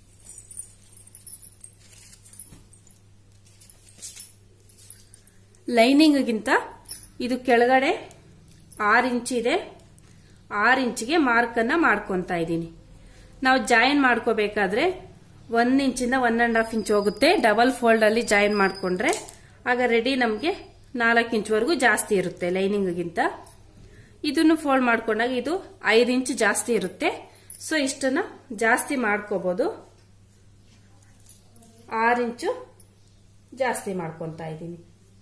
ಲೈನಿಂಗ್ಗಿಂತ ಇದು ಕೆಳಗಡೆ ಆರು ಇಂಚ್ ಇದೆ ಆರು ಇಂಚಿಗೆ ಮಾರ್ಕನ್ನ ಮಾಡ್ಕೊತಾ ಇದ್ದೀನಿ ನಾವು ಜಾಯಿನ್ ಮಾಡ್ಕೋಬೇಕಾದ್ರೆ ಒಂದ್ ಇಂಚಿಂದ ಒನ್ ಅಂಡ್ ಹಾಫ್ ಇಂಚ್ ಹೋಗುತ್ತೆ ಡಬಲ್ ಫೋಲ್ಡ್ ಅಲ್ಲಿ ಜಾಯಿನ್ ಮಾಡ್ಕೊಂಡ್ರೆ ಆಗ ರೆಡಿ ನಮಗೆ ನಾಲ್ಕು ಇಂಚ್ವರೆಗೂ ಜಾಸ್ತಿ ಇರುತ್ತೆ ಲೈನಿಂಗ್ಗಿಂತ ಇದನ್ನು ಫೋಲ್ಡ್ ಮಾಡ್ಕೊಂಡಾಗ ಇದು ಐದು ಇಂಚ್ ಜಾಸ್ತಿ ಇರುತ್ತೆ ಸೊ ಇಷ್ಟನ್ನ ಜಾಸ್ತಿ ಮಾಡ್ಕೋಬಹುದು ಆರು ಇಂಚು ಜಾಸ್ತಿ ಮಾಡ್ಕೊತಾ ಇದ್ದೀನಿ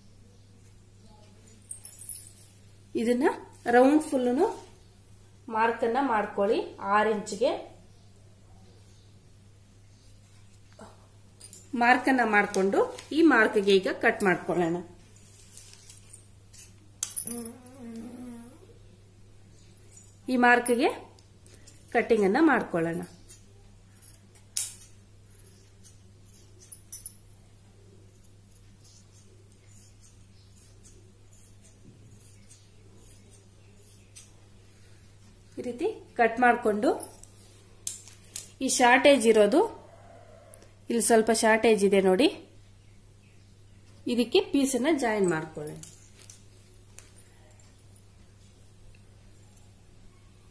ಇದನ್ನ ರೌಂಡ್ ಫುಲ್ಲು ಮಾರ್ಕನ್ನ ಮಾಡ್ಕೊಳ್ಳಿ ಆರು ಇಂಚ್ಗೆ ಮಾರ್ಕನ್ನ ಮಾಡಿಕೊಂಡು ಈ ಮಾರ್ಕ್ಗೆ ಈಗ ಕಟ್ ಮಾಡ್ಕೊಳ್ಳೋಣ ಈ ಮಾರ್ಕ್ಗೆ ಕಟ್ಟಿಂಗ್ ಅನ್ನ ಮಾಡ್ಕೊಳ್ಳೋಣ ಈ ರೀತಿ ಕಟ್ ಮಾಡಿಕೊಂಡು ಈ ಶಾರ್ಟೇಜ್ ಇರೋದು ಇಲ್ಲಿ ಸ್ವಲ್ಪ ಶಾರ್ಟೇಜ್ ಇದೆ ನೋಡಿ ಇದಕ್ಕೆ ಪೀಸನ್ನ ಜಾಯಿನ್ ಮಾಡ್ಕೊಳ್ಳಿ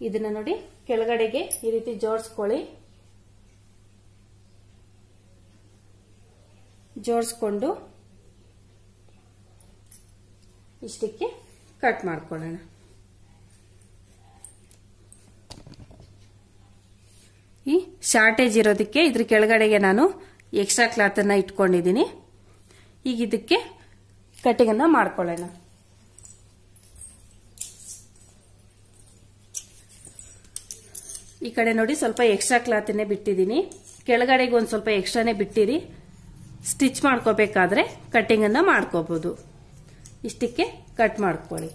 ಇದನ್ನ ನೋಡಿ ಕೆಳಗಡೆಗೆ ಈ ರೀತಿ ಜೋಡಿಸ್ಕೊಳ್ಳಿ ಜೋಡಿಸ್ಕೊಂಡು ಇಷ್ಟಕ್ಕೆ ಕಟ್ ಮಾಡ್ಕೊಳ್ಳೋಣ ಈ ಶಾರ್ಟೇಜ್ ಇರೋದಕ್ಕೆ ಇದ್ರ ಕೆಳಗಡೆಗೆ ನಾನು ಎಕ್ಸ್ಟ್ರಾ ಕ್ಲಾತ್ ಅನ್ನ ಇಟ್ಕೊಂಡಿದ್ದೀನಿ ಈಗ ಇದಕ್ಕೆ ಕಟಿಂಗ್ ಅನ್ನ ಮಾಡ್ಕೊಳ್ಳೋಣ ಈ ಕಡೆ ನೋಡಿ ಸ್ವಲ್ಪ ಎಕ್ಸ್ಟ್ರಾ ಕ್ಲಾತನ್ನೇ ಬಿಟ್ಟಿದ್ದೀನಿ ಕೆಳಗಡೆಗೆ ಒಂದು ಸ್ವಲ್ಪ ಎಕ್ಸ್ಟ್ರಾನೇ ಬಿಟ್ಟಿರಿ ಸ್ಟಿಚ್ ಮಾಡ್ಕೋಬೇಕಾದ್ರೆ ಕಟ್ಟಿಂಗ್ ಅನ್ನ ಮಾಡ್ಕೋಬಹುದು ಇಷ್ಟಕ್ಕೆ ಕಟ್ ಮಾಡ್ಕೊಳ್ಳಿ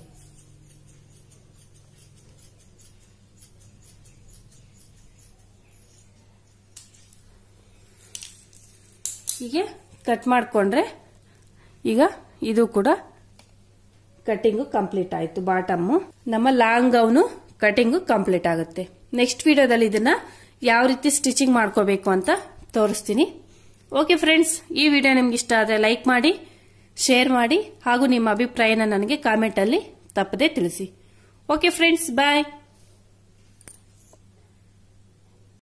ಹೀಗೆ ಕಟ್ ಮಾಡಿಕೊಂಡ್ರೆ ಈಗ ಇದು ಕೂಡ ಕಟಿಂಗು ಕಂಪ್ಲೀಟ್ ಆಯ್ತು ಬಾಟಮ್ಮು ನಮ್ಮ ಲಾಂಗ್ ಗೌನು ಕಟಿಂಗು ಕಂಪ್ಲೀಟ್ ಆಗುತ್ತೆ ನೆಕ್ಸ್ಟ್ ವಿಡಿಯೋದಲ್ಲಿ ಇದನ್ನ ಯಾವ ರೀತಿ ಸ್ಟಿಚಿಂಗ್ ಮಾಡ್ಕೋಬೇಕು ಅಂತ ತೋರಿಸ್ತೀನಿ ಓಕೆ ಫ್ರೆಂಡ್ಸ್ ಈ ವಿಡಿಯೋ ನಿಮ್ಗೆ ಇಷ್ಟ ಆದರೆ ಲೈಕ್ ಮಾಡಿ ಶೇರ್ ಮಾಡಿ ಹಾಗೂ ನಿಮ್ಮ ಅಭಿಪ್ರಾಯನ ನನಗೆ ಕಾಮೆಂಟ್ ಅಲ್ಲಿ ತಪ್ಪದೆ ತಿಳಿಸಿ ಓಕೆ ಫ್ರೆಂಡ್ಸ್ ಬಾಯ್